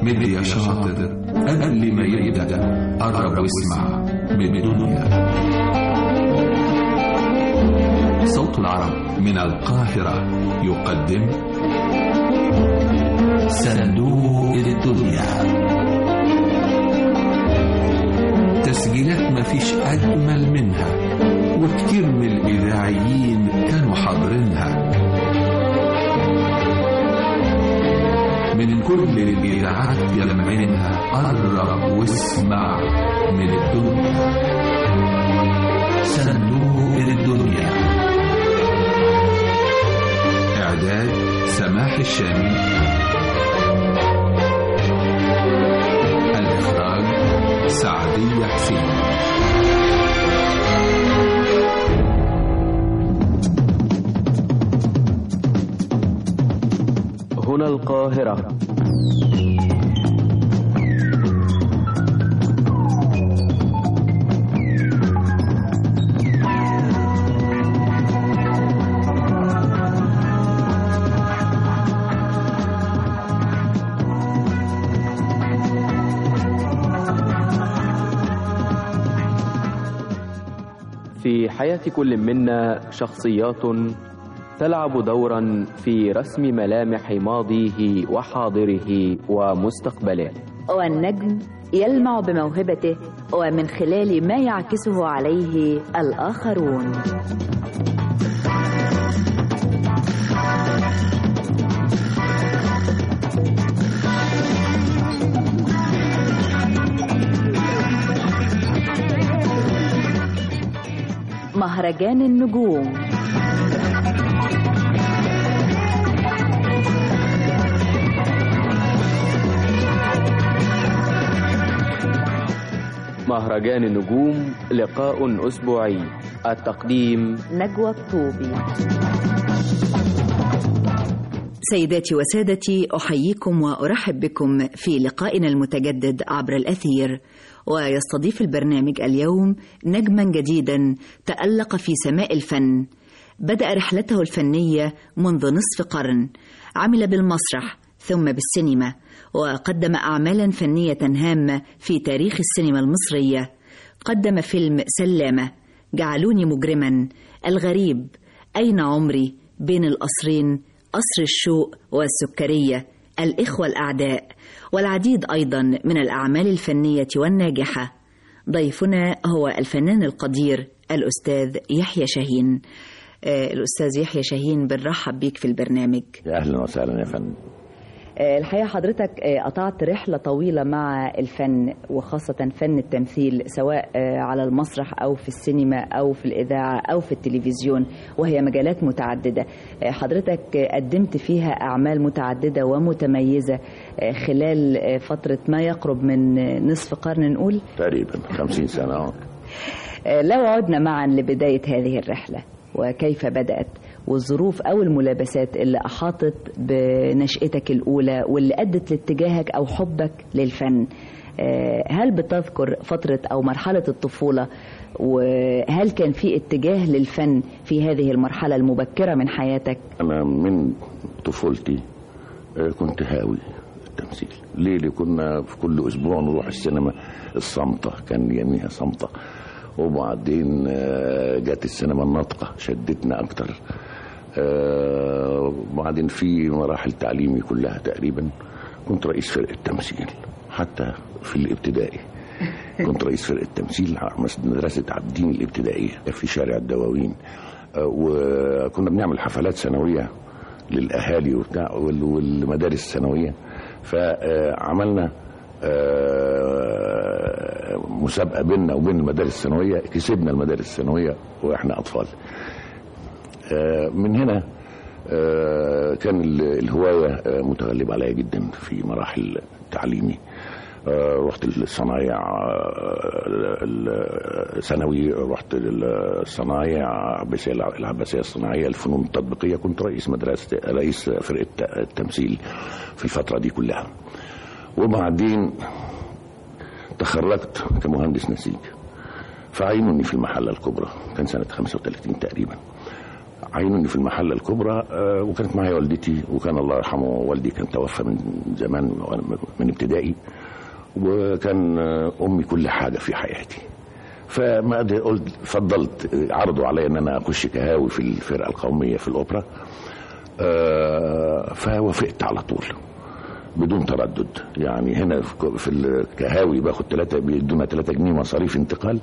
مد يا شاطر قبل ما يبدأ قرب واسمع من الدنيا صوت العرب من القاهرة يقدم صندوق الدنيا تسجيلات مفيش أجمل منها وكتير من الإذاعيين كانوا حاضرينها من كل الإذاعات يلمعينها قرب واسمع من الدنيا صندوق الدنيا إعداد سماح الشامي الإخراج سعدية حسين هنا القاهرة في حياة كل منا شخصيات تلعب دورا في رسم ملامح ماضيه وحاضره ومستقبله والنجم يلمع بموهبته ومن خلال ما يعكسه عليه الآخرون مهرجان النجوم مهرجان النجوم لقاء أسبوعي التقديم نجوى الطوبي سيداتي وسادتي أحييكم وأرحب بكم في لقائنا المتجدد عبر الأثير ويستضيف البرنامج اليوم نجما جديدا تألق في سماء الفن بدأ رحلته الفنية منذ نصف قرن عمل بالمسرح ثم بالسينما وقدم أعمالا فنية هامة في تاريخ السينما المصرية قدم فيلم سلامة جعلوني مجرما الغريب أين عمري بين القصرين قصر الشوق والسكرية الإخوة الأعداء والعديد أيضا من الأعمال الفنية والناجحة ضيفنا هو الفنان القدير الأستاذ يحيى شاهين آه، الأستاذ يحيى شاهين بنرحب بيك في البرنامج يا اهلا وسهلا يا فندم الحقيقة حضرتك قطعت رحلة طويلة مع الفن وخاصة فن التمثيل سواء على المسرح أو في السينما أو في الإذاعة أو في التلفزيون وهي مجالات متعددة حضرتك قدمت فيها أعمال متعددة ومتميزة خلال فترة ما يقرب من نصف قرن نقول تقريبا خمسين سنة اه لو عدنا معا لبداية هذه الرحلة وكيف بدأت والظروف أو الملابسات اللي أحاطت بنشأتك الأولى واللي أدت لاتجاهك أو حبك للفن هل بتذكر فترة أو مرحلة الطفولة وهل كان في اتجاه للفن في هذه المرحلة المبكرة من حياتك؟ أنا من طفولتي كنت هاوي التمثيل ليه ليه كنا في كل أسبوع نروح السينما الصامتة كان يميها صامتة وبعدين جت السينما الناطقة شدتنا أكتر وبعدين في مراحل تعليمي كلها تقريبا كنت رئيس فرقة تمثيل حتى في الابتدائي كنت رئيس فرقة تمثيل مدرسة عابدين الابتدائية في شارع الدواوين وكنا بنعمل حفلات سنوية للأهالي وبتاع والمدارس الثانوية فعملنا مسابقة بيننا وبين المدارس الثانوية كسبنا المدارس الثانوية وإحنا أطفال من هنا كان الهواية متغلبة عليا جدا في مراحل تعليمي رحت الصنايع ثانوي رحت الصنايع العباسية الصناعية الفنون التطبيقية كنت رئيس مدرسة رئيس فرقة التمثيل في الفترة دي كلها وبعدين تخرجت كمهندس نسيج فعينوني في المحلة الكبرى كان سنة 35 تقريبا عينوني في المحله الكبرى آه، وكانت معايا والدتي وكان الله يرحمه والدي كان توفى من زمان وأنا من ابتدائي وكان آه، امي كل حاجه في حياتي فما أدري قلت فضلت آه، عرضوا علي ان انا اخش كهاوي في الفرقه القوميه في الاوبرا آه، فوافقت على طول بدون تردد يعني هنا في- في الكهاوي باخد ثلاثة بيدونا 3 جنيه مصاريف انتقال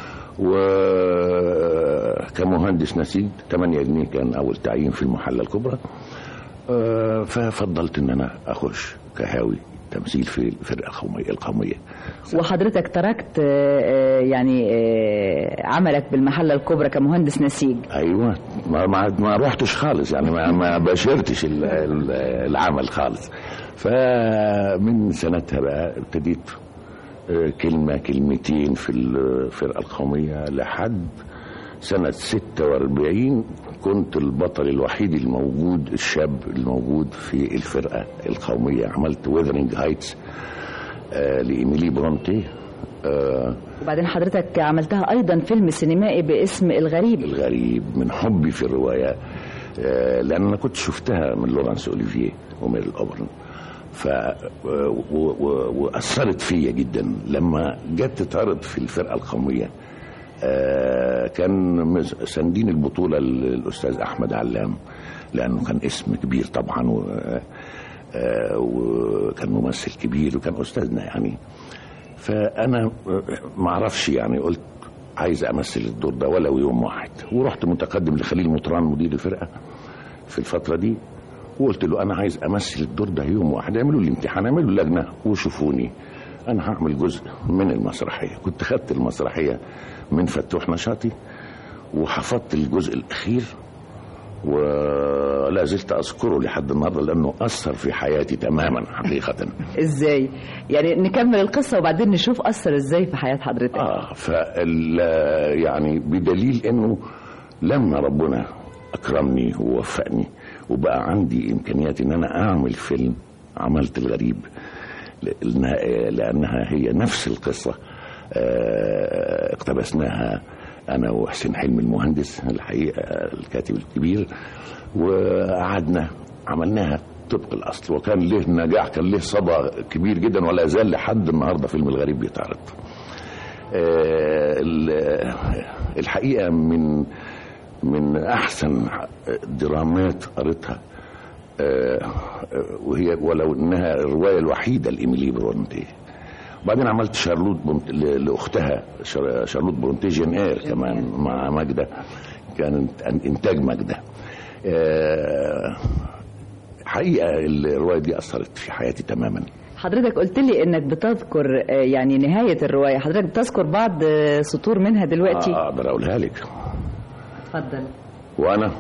وكمهندس نسيج 8 جنيه كان اول تعيين في المحله الكبرى آه، ففضلت ان انا اخش كهاوي تمثيل في الفرقه القوميه القوميه وحضرتك تركت آه، آه، يعني آه، عملك بالمحلة الكبرى كمهندس نسيج ايوه ما ما, ما رحتش خالص يعني ما ما باشرتش ال- ال- العمل خالص فمن سنتها بقى ابتديت آه، كلمه كلمتين في الفرقه القوميه لحد سنة 46 كنت البطل الوحيد الموجود الشاب الموجود في الفرقة القومية عملت ويذرنج هايتس آه لإيميلي برونتي آه وبعدين حضرتك عملتها أيضا فيلم سينمائي باسم الغريب الغريب من حبي في الرواية آه، لأن أنا كنت شفتها من لورانس أوليفيه ومير الأوبرن ف و- و- وأثرت فيا جدا لما جت تتعرض في الفرقة القومية آه، كان مز- ساندين البطولة ال- الأستاذ أحمد علام لأنه كان اسم كبير طبعا و آه، وكان ممثل كبير وكان أستاذنا يعني فانا ما اعرفش يعني قلت عايز امثل الدور ده ولو يوم واحد ورحت متقدم لخليل مطران مدير الفرقه في الفتره دي وقلت له انا عايز امثل الدور ده يوم واحد اعملوا لي امتحان اعملوا لجنه وشوفوني انا هعمل جزء من المسرحيه كنت خدت المسرحيه من فتوح نشاطي وحفظت الجزء الاخير ولا زلت اذكره لحد النهارده لانه اثر في حياتي تماما حقيقه ازاي يعني نكمل القصة وبعدين نشوف أثر ازاي في حياة حضرتك اه فال يعني بدليل انه لما ربنا اكرمني ووفقني وبقى عندي امكانيات ان انا اعمل فيلم عملت الغريب لأنها, لانها هي نفس القصه آه، اقتبسناها انا وحسين حلمي المهندس الحقيقه الكاتب الكبير وقعدنا عملناها طبق الاصل وكان له نجاح كان له صدى كبير جدا ولا زال لحد النهارده فيلم الغريب بيتعرض آه، ال- الحقيقه من من احسن درامات قريتها آه، آه، وهي ولو انها الروايه الوحيده لايميلي برونتي وبعدين عملت شارلوت بونت ل- لاختها شار- شارلوت برونتي جين اير كمان مع ماجده كانت انتاج ماجده آه، حقيقه الروايه دي اثرت في حياتي تماما حضرتك قلت لي انك بتذكر آه، يعني نهاية الرواية حضرتك بتذكر بعض آه، سطور منها دلوقتي آه، اقدر اقولها لك اتفضل وانا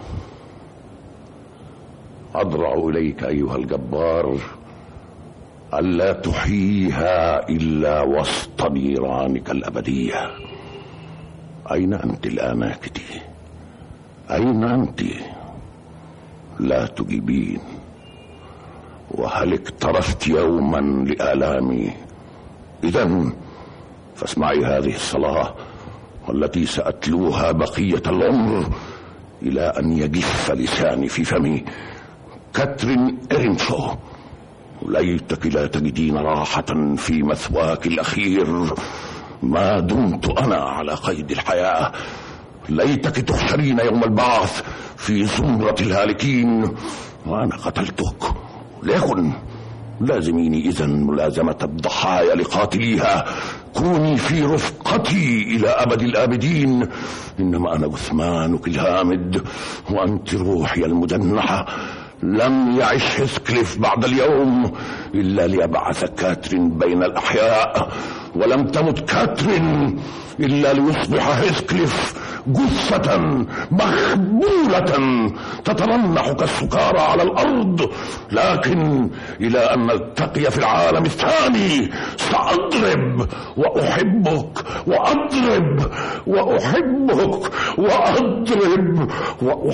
اضرع اليك ايها الجبار الا تحييها الا وسط نيرانك الابديه اين انت الان كتي اين انت لا تجيبين وهل اكترثت يوما لالامي اذا فاسمعي هذه الصلاه والتي ساتلوها بقيه العمر الى ان يجف لساني في فمي كاترين إرنشو ليتك لا تجدين راحة في مثواك الأخير ما دمت أنا على قيد الحياة ليتك تحشرين يوم البعث في زمرة الهالكين وأنا قتلتك ليكن لازميني إذا ملازمة الضحايا لقاتليها كوني في رفقتي إلى أبد الآبدين إنما أنا جثمانك الهامد وأنت روحي المجنحة لم يعش هيثكليف بعد اليوم إلا ليبعث كاترين بين الأحياء ولم تمت كاترين إلا ليصبح هيثكليف جثة مخبولة تترنح كالسكارى على الأرض لكن إلى أن نلتقي في العالم الثاني سأضرب وأحبك وأضرب وأحبك وأضرب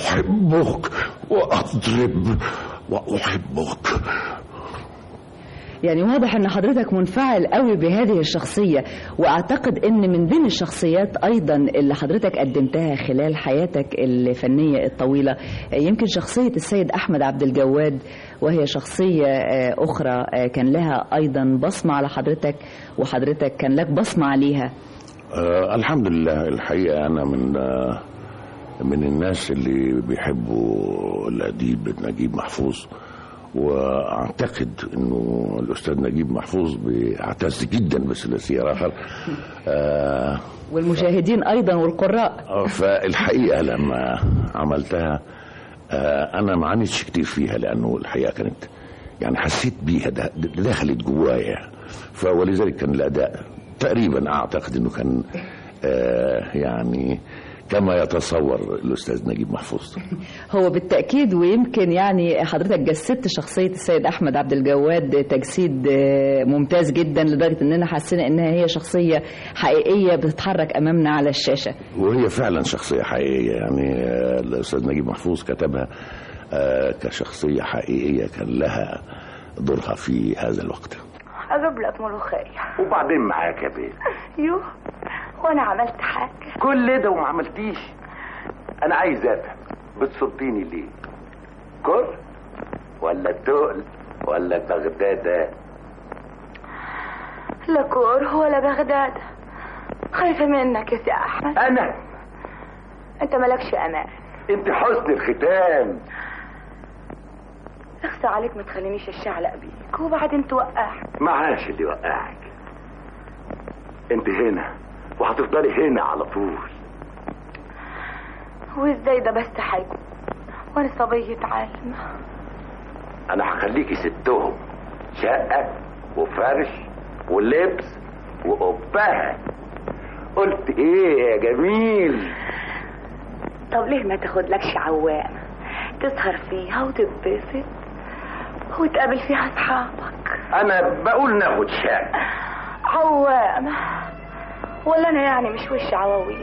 وأحبك وأضرب وأحبك يعني واضح ان حضرتك منفعل قوي بهذه الشخصية واعتقد ان من ضمن الشخصيات ايضا اللي حضرتك قدمتها خلال حياتك الفنية الطويلة يمكن شخصية السيد احمد عبد الجواد وهي شخصية آه، اخرى آه، كان لها ايضا بصمة على حضرتك وحضرتك كان لك بصمة عليها آه الحمد لله الحقيقة أنا من آه من الناس اللي بيحبوا الأديب نجيب محفوظ وأعتقد إنه الأستاذ نجيب محفوظ بيعتز جدا بثلاثية آخر آه والمشاهدين ايضا والقراء فالحقيقة لما عملتها آه أنا ما عانيتش كتير فيها لأنه الحقيقة كانت يعني حسيت بيها ده- ده- دخلت جوايا فولذلك كان الأداء تقريبا أعتقد إنه كان آه يعني كما يتصور الأستاذ نجيب محفوظ هو بالتأكيد ويمكن يعني حضرتك جسدت شخصية السيد أحمد عبد الجواد تجسيد آه، ممتاز جدا لدرجة إننا حسينا إنها هي شخصية حقيقية بتتحرك أمامنا على الشاشة وهي فعلا شخصية حقيقية يعني آه، الأستاذ نجيب محفوظ كتبها آه، كشخصية حقيقية كان لها دورها في هذا الوقت اجيب لك ملوخيه وبعدين معاك يا بيه يوه وانا عملت حاجه كل ده وما عملتيش انا عايز افهم بتصديني ليه كر ولا تقل ولا بغدادة لا كوره ولا بغداد خايفه منك يا سي احمد انا انت مالكش امان انت حسن الختام اخسى عليك ما تخلينيش الشعلق بيك وبعدين توقعني معاش اللي يوقعك انت هنا وهتفضلي هنا على طول وازاي ده بس هيكون وانا صبية عالمة انا هخليكي ستهم شقة وفرش ولبس وقبها قلت ايه يا جميل طب ليه ما تاخدلكش عوامة تسهر فيها وتتبسط وتقابل فيها اصحابك انا بقول ناخد شقة عوامة ولا انا يعني مش وش عواويل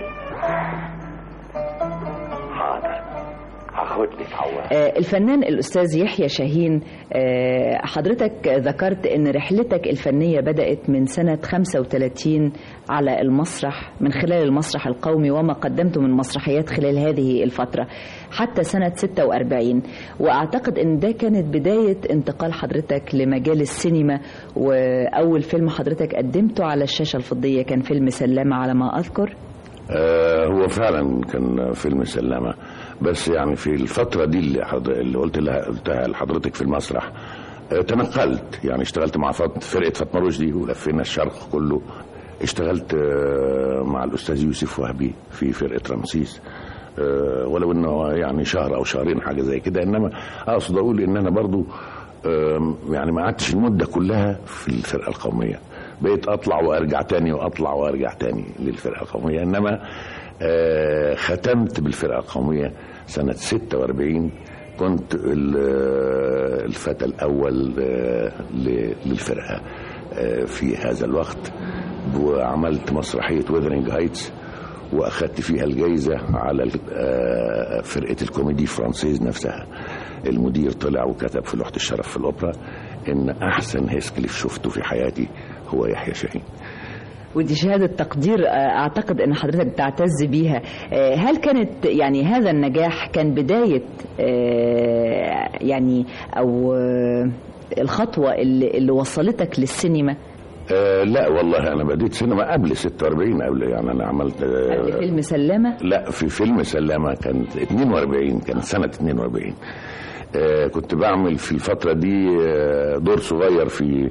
حاضر هاخد لك عوام آه، الفنان الأستاذ يحيى شاهين آه، حضرتك ذكرت أن رحلتك الفنية بدأت من سنة 35 على المسرح من خلال المسرح القومي وما قدمته من مسرحيات خلال هذه الفترة حتى سنة 46 وأعتقد أن ده كانت بداية انتقال حضرتك لمجال السينما وأول فيلم حضرتك قدمته على الشاشة الفضية كان فيلم سلامة على ما أذكر آه هو فعلا كان فيلم سلامة بس يعني في الفترة دي اللي, حضر... اللي قلت لها قلتها لحضرتك في المسرح آه تنقلت يعني اشتغلت مع فط... فرقة فاطمة رشدي ولفينا الشرق كله اشتغلت آه مع الأستاذ يوسف وهبي في فرقة رمسيس آه ولو انه يعني شهر او شهرين حاجه زي كده انما اقصد اقول ان انا برضو آم، يعني ما قعدتش المده كلها في الفرقه القوميه بقيت اطلع وارجع تاني واطلع وارجع تاني للفرقه القوميه انما آه، ختمت بالفرقه القوميه سنه 46 كنت ال- آه، الفتى الاول آه، ل- للفرقه آه، في هذا الوقت وعملت مسرحيه ويذرنج هايتس واخدت فيها الجائزه على ال- آه، فرقه الكوميدي فرانسيز نفسها المدير طلع وكتب في لوحه الشرف في الاوبرا ان احسن هيسكليف شفته في حياتي هو يحيى شاهين ودي شهادة تقدير آه، أعتقد أن حضرتك بتعتز بيها آه، هل كانت يعني هذا النجاح كان بداية آه، يعني أو آه، الخطوة اللي, اللي وصلتك للسينما آه لا والله انا بديت سينما قبل 46 قبل يعني انا عملت آه قبل فيلم سلامة لا في فيلم سلامة كانت 42 كانت سنة 42 آه كنت بعمل في الفترة دي آه دور صغير في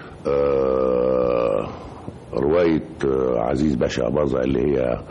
آه رواية آه عزيز باشا أباظة اللي هي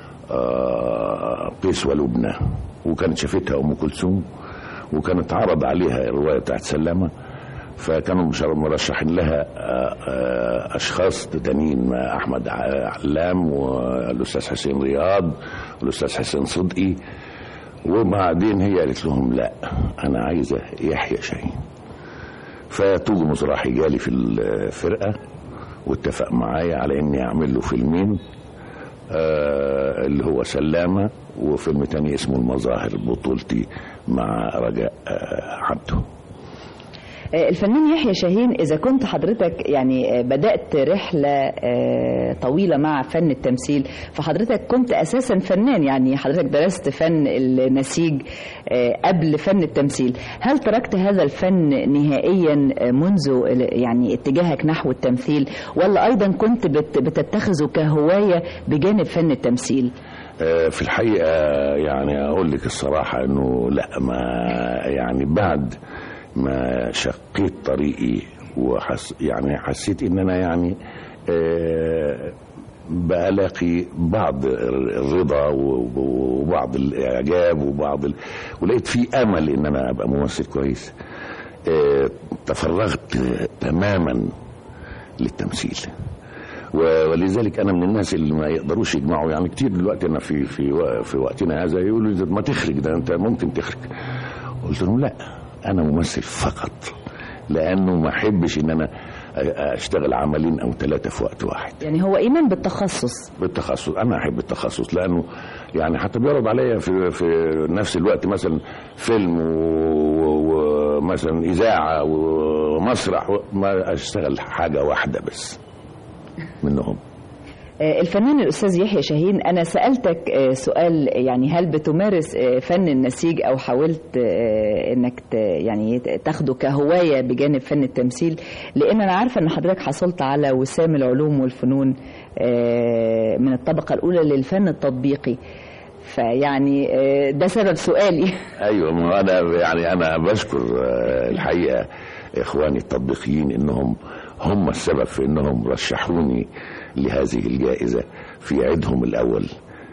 آه بيس ولبنى وكانت شافتها أم كلثوم وكانت عرض عليها الرواية بتاعت سلامة فكانوا مش- مرشحين لها آه، آه، اشخاص تانيين مع احمد ع- علام والاستاذ حسين رياض والاستاذ حسين صدقي وبعدين هي قالت لهم لا انا عايزه يحيى شاهين فتوجي مزراحي جالي في الفرقه واتفق معايا على اني اعمل له فيلمين آه اللي هو سلامه وفيلم تاني اسمه المظاهر بطولتي مع رجاء آه عبده آه، الفنان يحيى شاهين إذا كنت حضرتك يعني آه، بدأت رحلة آه، طويلة مع فن التمثيل فحضرتك كنت أساسا فنان يعني حضرتك درست فن النسيج آه، قبل فن التمثيل هل تركت هذا الفن نهائيا آه، منذ ال- يعني اتجاهك نحو التمثيل ولا أيضا كنت بت- بتتخذه كهواية بجانب فن التمثيل آه، في الحقيقة يعني أقول لك الصراحة إنه لا ما يعني بعد ما شقيت طريقي وحس يعني حسيت إن أنا يعني آه، بلاقي بعض الرضا وبعض الإعجاب وبعض ال... ولقيت في أمل إن أنا أبقى ممثل كويس آه، تفرغت تماما للتمثيل و- ولذلك انا من الناس اللي ما يقدروش يجمعوا يعني كتير دلوقتي انا في في و- في وقتنا هذا يقولوا لي ما تخرج ده انت ممكن تخرج قلت لهم لا انا ممثل فقط لانه ما احبش ان انا أ- اشتغل عملين او ثلاثه في وقت واحد يعني هو إيمان بالتخصص بالتخصص انا احب التخصص لانه يعني حتى بيعرض عليا في في نفس الوقت مثلا فيلم و- و- ومثلا اذاعه ومسرح و- ما اشتغل حاجه واحده بس منهم آه، الفنان الأستاذ يحيى شاهين أنا سألتك آه، سؤال يعني هل بتمارس آه، فن النسيج أو حاولت آه، إنك ت- يعني ت- تاخده كهواية بجانب فن التمثيل لأن أنا عارفة إن حضرتك حصلت على وسام العلوم والفنون آه، من الطبقة الأولى للفن التطبيقي فيعني آه، ده سبب سؤالي ايوه ما انا يعني انا بشكر آه، الحقيقه اخواني التطبيقيين انهم هم السبب في انهم رشحوني لهذه الجائزه في عيدهم الاول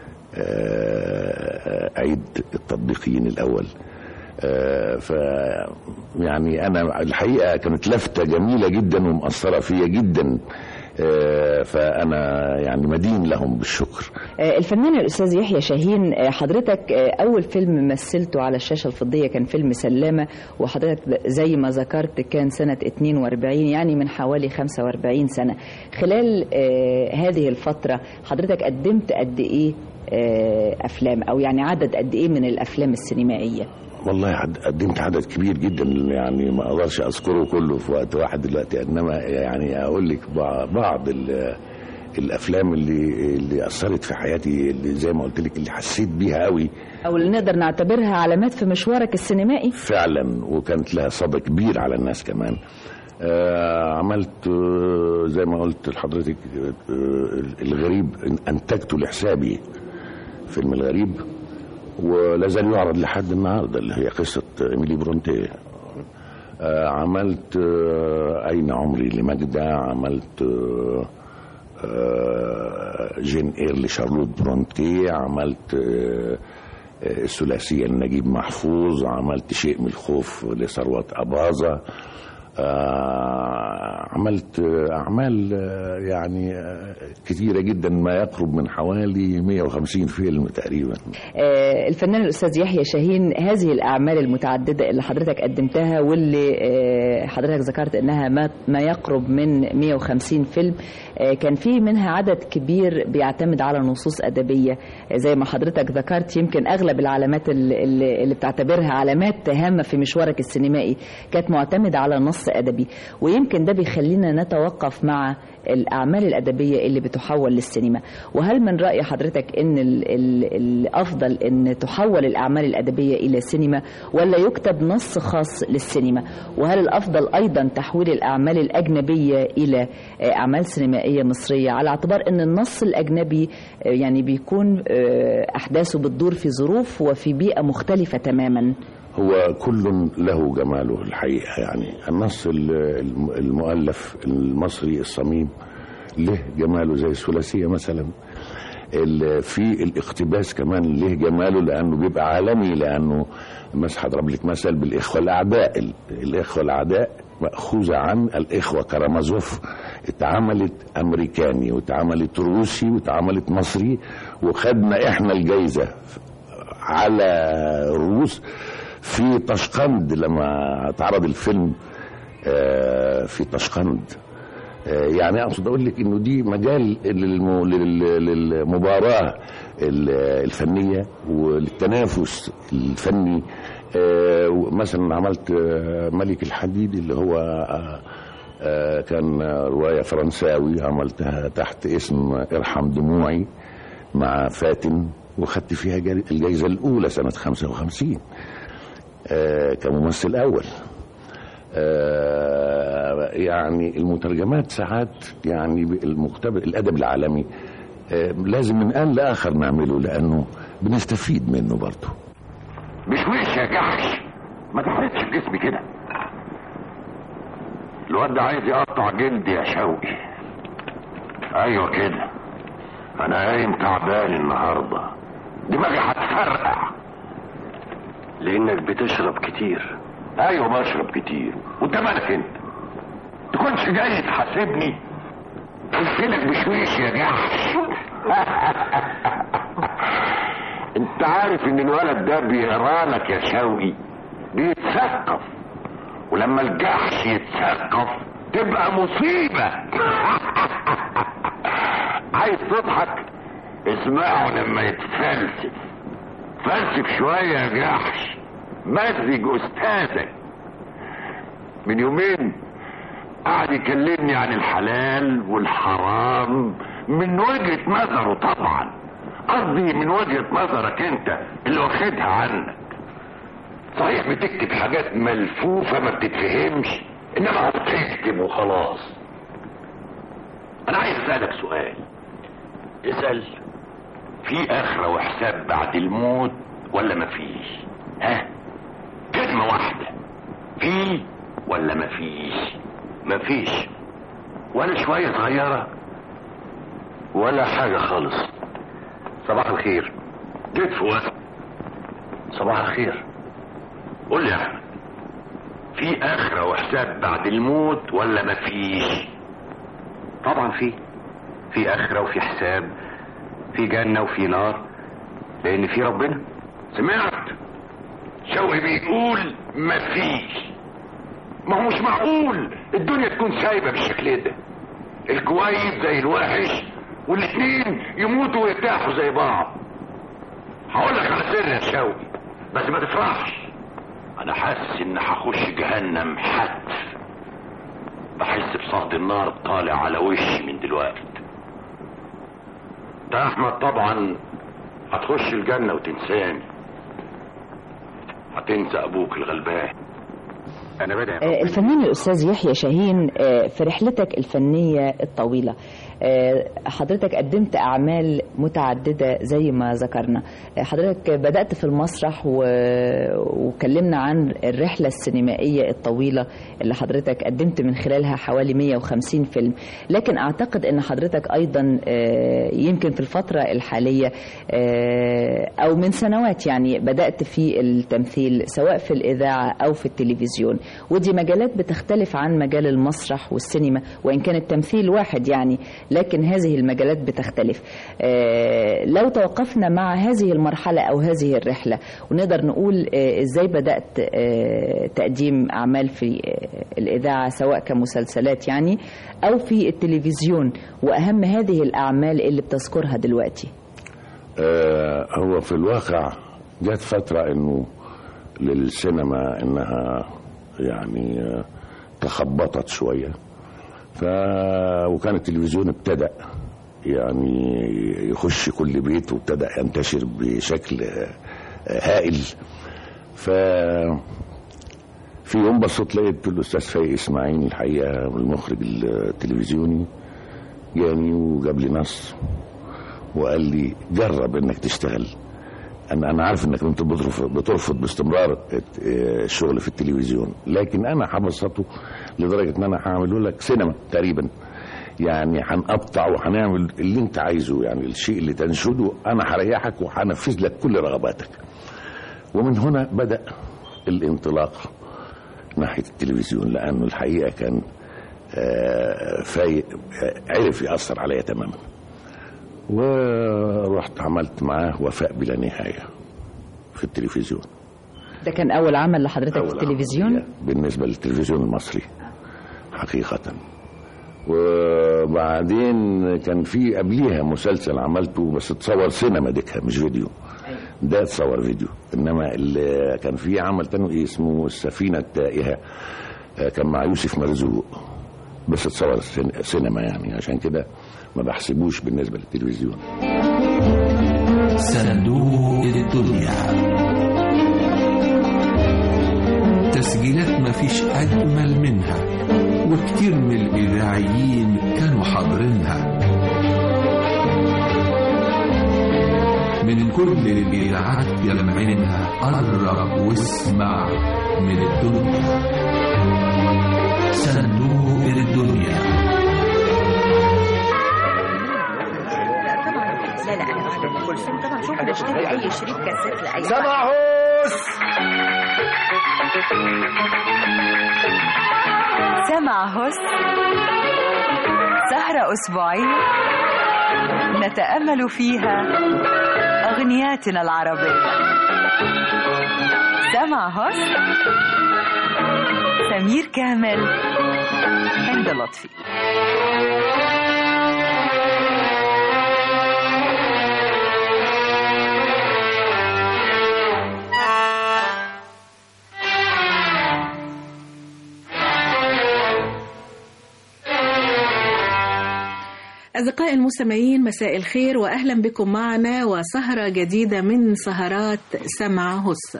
آه، عيد التطبيقيين الاول آه، ف يعني انا الحقيقه كانت لفته جميله جدا ومأثره فيا جدا آه، فانا يعني مدين لهم بالشكر آه، الفنان الأستاذ يحيى شاهين آه، حضرتك آه، أول فيلم مثلته على الشاشة الفضية كان فيلم سلامة وحضرتك ب- زي ما ذكرت كان سنة 42 يعني من حوالي 45 سنة خلال آه، هذه الفترة حضرتك قدمت قد إيه آه، أفلام أو يعني عدد قد إيه من الأفلام السينمائية والله عد- قدمت عدد كبير جدا يعني ما اقدرش اذكره كله في وقت واحد دلوقتي انما يعني اقول لك بع- بعض ال- الافلام اللي اللي اثرت في حياتي اللي زي ما قلت لك اللي حسيت بيها قوي أو اللي نقدر نعتبرها علامات في مشوارك السينمائي فعلا وكانت لها صدى كبير على الناس كمان آه عملت آه زي ما قلت لحضرتك آه الغريب انتجته لحسابي فيلم الغريب ولا زال يعرض لحد النهارده اللي هي قصه ايميلي برونتيه آه عملت آه اين عمري لمجدة عملت آه آه جين اير لشارلوت برونتيه عملت آه آه، الثلاثيه لنجيب محفوظ عملت شيء من الخوف لثروت اباظه آه، عملت آه، اعمال آه، يعني آه، كثيره جدا ما يقرب من حوالي 150 فيلم تقريبا آه، الفنان الأستاذ يحيى شاهين هذه الأعمال المتعددة اللي حضرتك قدمتها واللي آه، حضرتك ذكرت أنها ما ما يقرب من 150 فيلم آه، كان في منها عدد كبير بيعتمد على نصوص أدبية آه، زي ما حضرتك ذكرت يمكن أغلب العلامات اللي, اللي اللي بتعتبرها علامات هامة في مشوارك السينمائي كانت معتمدة على نص أدبي ويمكن ده بيخلينا نتوقف مع الأعمال الأدبية اللي بتحول للسينما وهل من رأي حضرتك أن ال- ال- الأفضل أن تحول الأعمال الأدبية إلى سينما ولا يكتب نص خاص للسينما وهل الأفضل أيضا تحويل الأعمال الأجنبية إلى آه، أعمال سينمائية مصرية على اعتبار أن النص الأجنبي آه، يعني بيكون آه، أحداثه بتدور في ظروف وفي بيئة مختلفة تماما هو كل له جماله الحقيقه يعني النص ال- الم- المؤلف المصري الصميم له جماله زي الثلاثيه مثلا ال- في الاقتباس كمان له جماله لانه بيبقى عالمي لانه مثلا هضرب لك مثل بالاخوه الاعداء ال- الاخوه الاعداء مأخوذة عن الإخوة كرامازوف اتعملت أمريكاني واتعملت روسي واتعملت مصري وخدنا إحنا الجايزة على الروس في طشقند لما اتعرض الفيلم آه، في طشقند آه، يعني اقصد اقول لك انه دي مجال للم- لل- للمباراه ال- الفنيه وللتنافس الفني آه، مثلا عملت آه، ملك الحديد اللي هو آه، آه، كان روايه فرنساوي عملتها تحت اسم ارحم دموعي مع فاتن وخدت فيها جاي- الجائزه الاولى سنه 55 آه، كممثل اول آه، يعني المترجمات ساعات يعني المختبر الادب العالمي آه، لازم من ان لاخر نعمله لانه بنستفيد منه برضه مش وش يا جحش ما تحرقش في جسمي كده الواد ده عايز يقطع جلدي يا شوقي ايوه كده انا قايم تعبان النهارده دماغي هتفرقع لانك بتشرب كتير ايوه بشرب كتير وانت مالك انت تكونش جاي تحاسبني قلت لك بشويش يا جحش انت عارف ان الولد ده بيقرا لك يا شوقي بيتثقف ولما الجحش يتثقف تبقى مصيبة عايز تضحك اسمعه لما يتفلسف فلسف شوية يا جحش مزج استاذك من يومين قعد يكلمني عن الحلال والحرام من وجهة نظره طبعا قصدي من وجهة نظرك انت اللي واخدها عنك صحيح بتكتب حاجات ملفوفة ما بتتفهمش انما بتكتب وخلاص انا عايز اسألك سؤال اسأل في اخرة وحساب بعد الموت ولا مفيش ها كلمة واحدة في ولا مفيش مفيش ولا شوية صغيرة ولا حاجة خالص صباح الخير جيت في وقت صباح الخير قول لي يا احمد في اخرة وحساب بعد الموت ولا مفيش طبعا في في اخرة وفي حساب في جنة وفي نار لان في ربنا سمعت شوقي بيقول مفيش ما هو مش معقول الدنيا تكون سايبة بالشكل ده الكويس زي الوحش والاتنين يموتوا ويرتاحوا زي بعض هقول لك على سر يا شوقي بس ما تفرحش انا حاسس ان هخش جهنم حتف بحس بصهد النار طالع على وشي من دلوقتي ده احمد طبعا هتخش الجنة وتنساني هتنسى ابوك الغلبان انا بدأ آه، الفنان الأستاذ يحيى شاهين آه، في رحلتك الفنية الطويلة آه، حضرتك قدمت أعمال متعددة زي ما ذكرنا آه، حضرتك بدأت في المسرح و... وكلمنا عن الرحلة السينمائية الطويلة اللي حضرتك قدمت من خلالها حوالي 150 فيلم لكن أعتقد أن حضرتك أيضا آه، يمكن في الفترة الحالية آه، أو من سنوات يعني بدأت في التمثيل سواء في الإذاعة أو في التلفزيون ودي مجالات بتختلف عن مجال المسرح والسينما وإن كان التمثيل واحد يعني لكن هذه المجالات بتختلف آه، لو توقفنا مع هذه المرحلة أو هذه الرحلة ونقدر نقول آه، إزاي بدأت آه، تقديم أعمال في آه، الإذاعة سواء كمسلسلات يعني أو في التلفزيون وأهم هذه الأعمال اللي بتذكرها دلوقتي آه، هو في الواقع جت فترة انه للسينما انها يعني آه، تخبطت شوية ف وكان التلفزيون ابتدأ يعني يخش كل بيت وابتدأ ينتشر بشكل آه، هائل ف في يوم بصيت لقيت الاستاذ فايق اسماعيل الحقيقه المخرج التلفزيوني جاني وجاب لي نص وقال لي جرب انك تشتغل انا انا عارف انك انت بترفض, بترفض باستمرار الت- آه، الشغل في التلفزيون لكن انا هبسطه لدرجه ان انا هعمله لك سينما تقريبا يعني هنقطع وهنعمل اللي انت عايزه يعني الشيء اللي تنشده انا هريحك وهنفذ لك كل رغباتك ومن هنا بدا الانطلاق ناحيه التلفزيون لانه الحقيقه كان آه، فايق آه، عرف ياثر عليا تماما ورحت عملت معاه وفاء بلا نهايه في التلفزيون ده كان أول عمل لحضرتك في أول التلفزيون عملية بالنسبه للتلفزيون المصري حقيقه وبعدين كان في قبليها مسلسل عملته بس اتصور سينما ديكها مش فيديو ده اتصور فيديو انما اللي كان في عمل تاني إيه اسمه السفينه التائهه آه، كان مع يوسف مرزوق بس اتصور سين- سينما يعني عشان كده ما بحسبوش بالنسبه للتلفزيون صندوق الدنيا تسجيلات ما فيش أجمل منها وكتير من الإذاعيين كانوا حاضرينها من كل الإذاعات يلمعينها قرب واسمع من الدنيا صندوق الدنيا لا لا انا بعد كل فيلم طبعا شوف نشتري اي شريط كاسيت لاي سمعوس سمع هس سهرة أسبوعية نتأمل فيها أغنياتنا العربية سمع هس سمير كامل هند لطفي أصدقائي المستمعين مساء الخير وأهلا بكم معنا وسهرة جديدة من سهرات سمع هس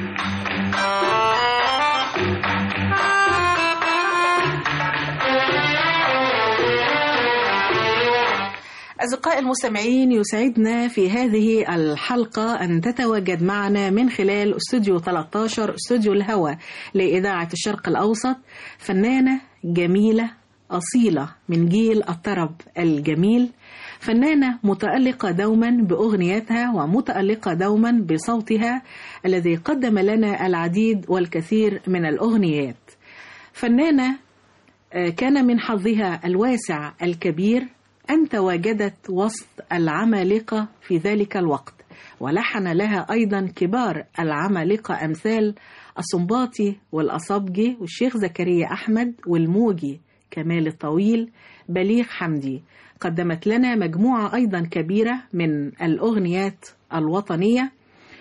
أصدقائي المستمعين يسعدنا في هذه الحلقة أن تتواجد معنا من خلال استوديو 13 استوديو الهوى لإذاعة الشرق الأوسط فنانة جميلة أصيلة من جيل الطرب الجميل فنانة متألقة دوما بأغنياتها ومتألقة دوما بصوتها الذي قدم لنا العديد والكثير من الأغنيات فنانة آه، كان من حظها الواسع الكبير أن تواجدت وسط العمالقة في ذلك الوقت ولحن لها أيضا كبار العمالقة أمثال الصنباطي والأصابجي والشيخ زكريا أحمد والموجي كمال الطويل بليغ حمدي قدمت لنا مجموعة أيضا كبيرة من الأغنيات الوطنية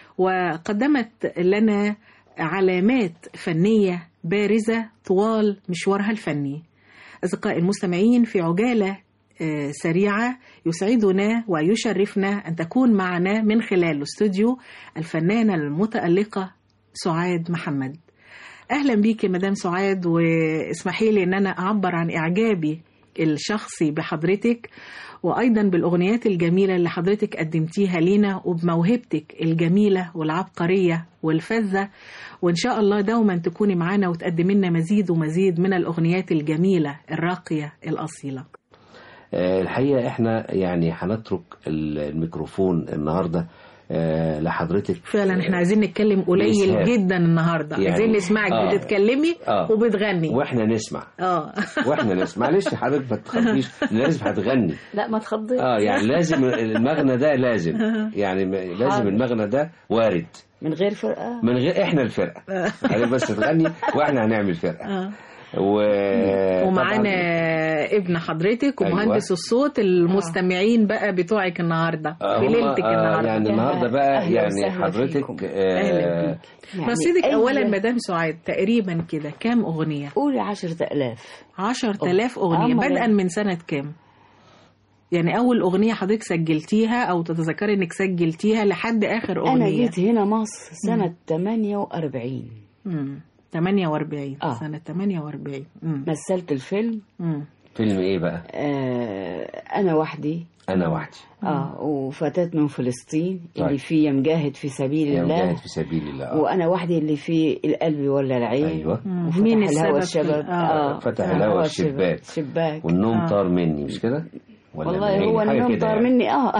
وقدمت لنا علامات فنية بارزة طوال مشوارها الفني أصدقائي المستمعين في عجالة آه، سريعة يسعدنا ويشرفنا أن تكون معنا من خلال الاستوديو الفنانة المتألقة سعاد محمد أهلا بيك يا مدام سعاد واسمحي لي أن أنا أعبر عن إعجابي الشخصي بحضرتك وأيضا بالأغنيات الجميلة اللي حضرتك قدمتيها لينا وبموهبتك الجميلة والعبقرية والفذة وإن شاء الله دوما تكوني معانا وتقدمي لنا مزيد ومزيد من الأغنيات الجميلة الراقية الأصيلة آه، الحقيقة احنا يعني هنترك ال- الميكروفون النهاردة آه، لحضرتك فعلا احنا عايزين نتكلم قليل بإسهاب. جدا النهارده يعني- عايزين نسمعك آه. بتتكلمي آه. وبتغني واحنا نسمع اه واحنا نسمع معلش حضرتك ما تخافيش لازم هتغني لا ما تخضيش اه يعني لازم المغنى ده لازم يعني م- لازم حاضر. المغنى ده وارد من غير فرقة من غير احنا الفرقه حضرتك بس تغني واحنا هنعمل فرقه آه. و ومعانا طبعاً- ابن حضرتك أيوة. ومهندس الصوت المستمعين بقى بتوعك النهارده آه، في هم- ليلتك آه، النهارده يعني النهارده بقى أهلا يعني وسهلا حضرتك فيكم. أهلا آه بيك. يعني رصيدك أي- اولا مدام سعاد تقريبا كده كام اغنيه قولي عشرة آلاف 10000 اغنيه أمال بدءا إيه؟ من سنه كام يعني اول اغنيه حضرتك سجلتيها او تتذكري انك سجلتيها لحد اخر أنا اغنيه جيت هنا مصر سنة 48 مم. 48 آه. سنه 48 مم. مثلت الفيلم مم. فيلم ايه بقى آه أنا وحدي انا وحدي اه وفتاة من فلسطين طيب. اللي فيه مجاهد في سبيل يا الله مجاهد في سبيل الله آه. وانا وحدي اللي في القلب ولا العين ايوه وفتح مين الهوى السبب في- الشباب آه. فتح آه، الهوى هوى الشباك. شباك والنوم آه. طار مني مش كده ولا والله منين؟ هو حاجة النوم كده طار يعني. مني اه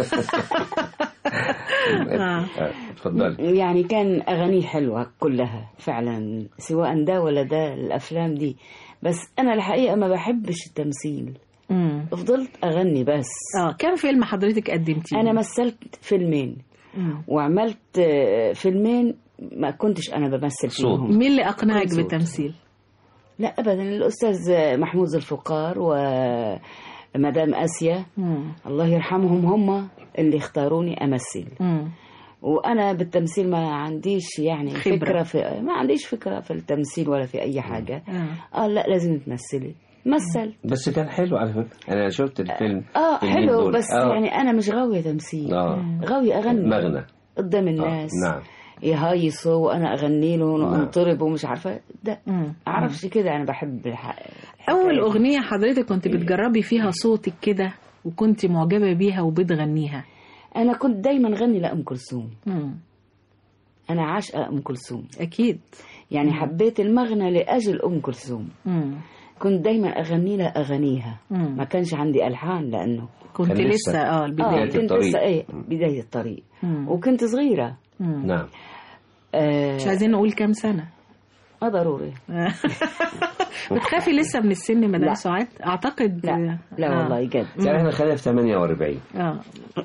آه، اتفضلي يعني كان أغانيه حلوة كلها فعلا سواء ده ولا ده الأفلام دي بس أنا الحقيقة ما بحبش التمثيل مم. فضلت أغني بس اه كم فيلم حضرتك قدمتيه أنا مثلت فيلمين مم. وعملت آه، فيلمين ما كنتش أنا بمثل صوت. فيهم مين اللي اقنعك كل صوت. بالتمثيل لا ابدا الاستاذ محمود ذو الفقار ومدام اسيا الله يرحمهم هم اللي اختاروني امثل وانا بالتمثيل ما عنديش يعني خبرة. فكره في ما عنديش فكره في التمثيل ولا في اي حاجه اه لا لازم تمثلي مثل بس كان حلو على فكره انا شفت الفيلم اه الفيلمين حلو دول. بس آه. يعني انا مش غاويه تمثيل اه غاويه اغني مغنى قدام الناس نعم يهيصوا وانا اغني له نعم. وانطرب ومش عارفه ده اعرفش كده انا بحب الح... اول اغنيه حضرتك كنت بتجربي فيها صوتك كده وكنت معجبه بيها وبتغنيها انا كنت دايما غني لام كلثوم انا عاشقه ام كلثوم اكيد يعني حبيت المغنى لاجل ام كلثوم كنت دايما اغني لها اغانيها ما كانش عندي الحان لانه كنت كان لسه- لسه، آه، البداية آه كنت الطريق. لسه ايه بدايه الطريق مم. وكنت صغيره نعم آه مش عايزين نقول كام سنه اه ضروري بتخافي لسه من السن مدام لا. سعاد اعتقد لا لا آه. والله جد يعني احنا خلينا في 48 اه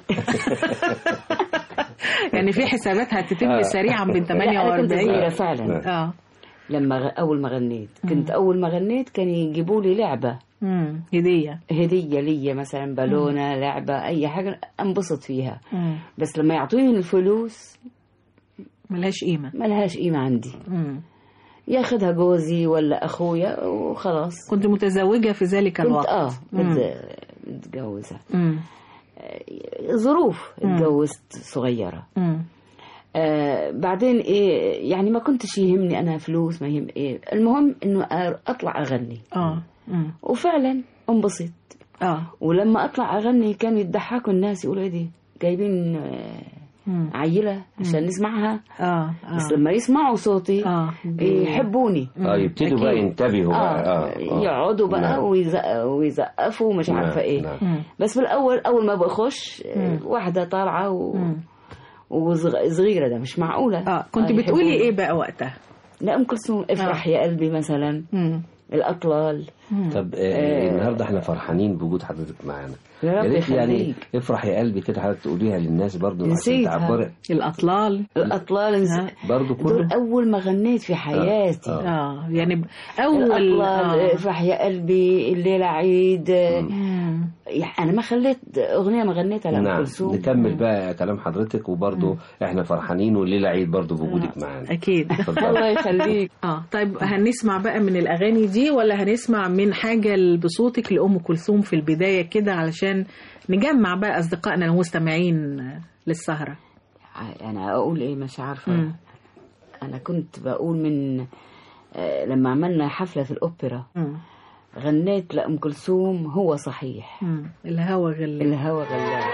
يعني في حسابات هتتم آه. سريعا بين لا، أنا كنت 48 صغيرة فعلا اه لما غ... أول ما غنيت كنت أول ما غنيت كان يجيبوا لي لعبة امم هديه هدية لي مثلا بالونة لعبة أي حاجة أنبسط فيها مم. بس لما يعطوني الفلوس ملهاش قيمه ملهاش قيمة عندي مم. ياخدها جوزي ولا أخويا وخلاص كنت متزوجه في ذلك كنت الوقت آه مم. مت- متجوزة مم. ظروف مم. اتجوزت صغيرة مم. آه بعدين ايه يعني ما كنتش يهمني انا فلوس ما يهم ايه المهم انه اطلع اغني اه مم. وفعلا انبسط اه ولما اطلع اغني كانوا يضحكوا الناس يقولوا ايه دي جايبين آه، مم. عيله عشان نسمعها اه اه بس لما يسمعوا صوتي اه يحبوني اه يبتدوا بقى أكيد. ينتبهوا بقى آه. اه يقعدوا بقى نعم. ويزق- ويزقفوا ومش نعم، عارفه ايه نعم. مم. بس في الاول اول ما بخش آه، مم. واحده طالعه و... مم. وصغيره ده مش معقوله اه كنت آه، بتقولي يحبوني. ايه بقى وقتها لا ام كلثوم افرح يا قلبي مثلا مم. الاطلال طب آه آه. النهارده احنا فرحانين بوجود حضرتك معانا يا رب ريت يعني يخليك. افرح يا قلبي كده حضرتك تقوليها للناس برضو عشان نسيتها. تعبري الاطلال الاطلال برضو دول كله اول ما غنيت في حياتي آه. اه يعني ب- اول الاطلال آه. افرح يا قلبي الليله عيد مم. يعني انا ما خليت اغنيه ما غنيتها لام نعم كلثوم نكمل بقى كلام حضرتك وبرضو احنا فرحانين والليله عيد برضو بوجودك معانا اكيد اتفضل. الله يخليك اه طيب هنسمع بقى من الاغاني دي ولا هنسمع من حاجه بصوتك لام كلثوم في البدايه كده علشان نجمع بقى اصدقائنا المستمعين للسهره انا اقول ايه مش عارفه مم. انا كنت بقول من آه، لما عملنا حفله في الاوبرا مم. غنيت لام كلثوم هو صحيح مم. الهوى غل الهوى غلاب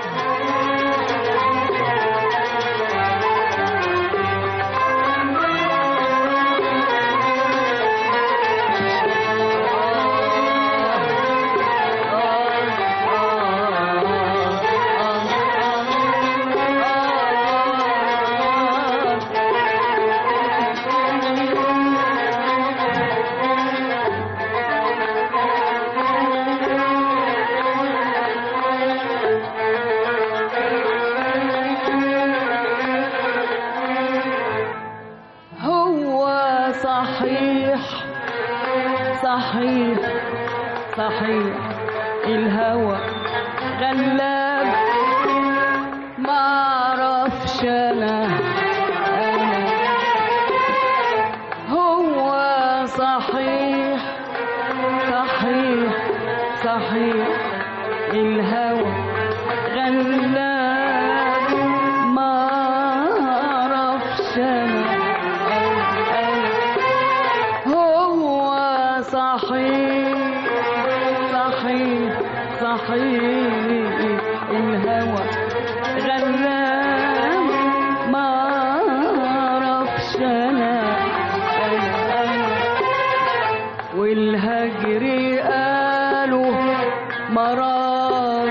هو صحيح صحيح صحيح الهوى غلاب ما اعرفش انا انا هو صحيح صحيح صحيح الهوى غلاب ما اعرفش انا هو صحيح صحيح صحيح الهوى غلام ما اعرفش انا انا انا والهجر قالوا مرار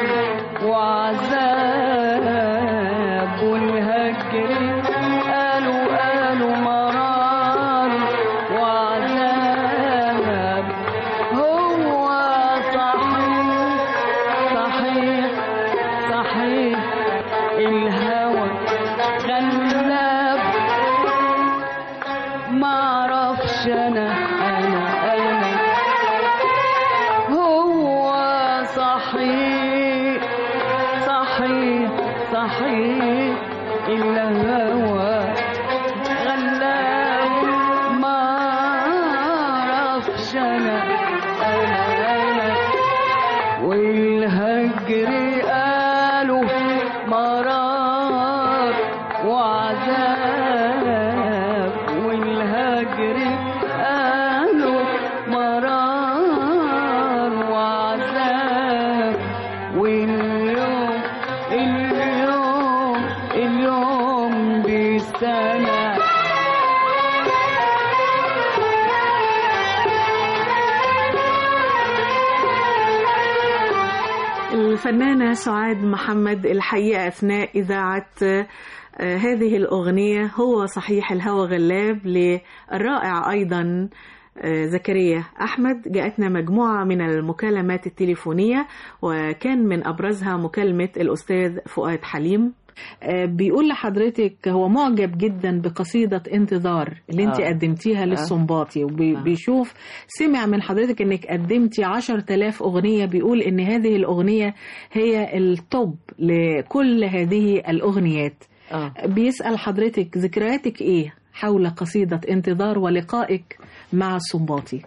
وعذاب والهجر قالوا قالوا مرار وعذاب هو صحيح صحيح صحيح سنة الفنانة سعاد محمد الحقيقة أثناء إذاعة آه، هذه الأغنية هو صحيح الهوى غلاب للرائع أيضا آه، زكريا أحمد جاءتنا مجموعة من المكالمات التليفونية وكان من أبرزها مكالمة الأستاذ فؤاد حليم آه، بيقول لحضرتك هو معجب جدا بقصيدة انتظار اللي انت آه. قدمتيها آه. للسنباطي وبيشوف سمع من حضرتك انك قدمتي عشر تلاف اغنية بيقول ان هذه الاغنية هي التوب لكل هذه الاغنيات آه. بيسأل حضرتك ذكرياتك ايه حول قصيدة انتظار ولقائك مع السنباطي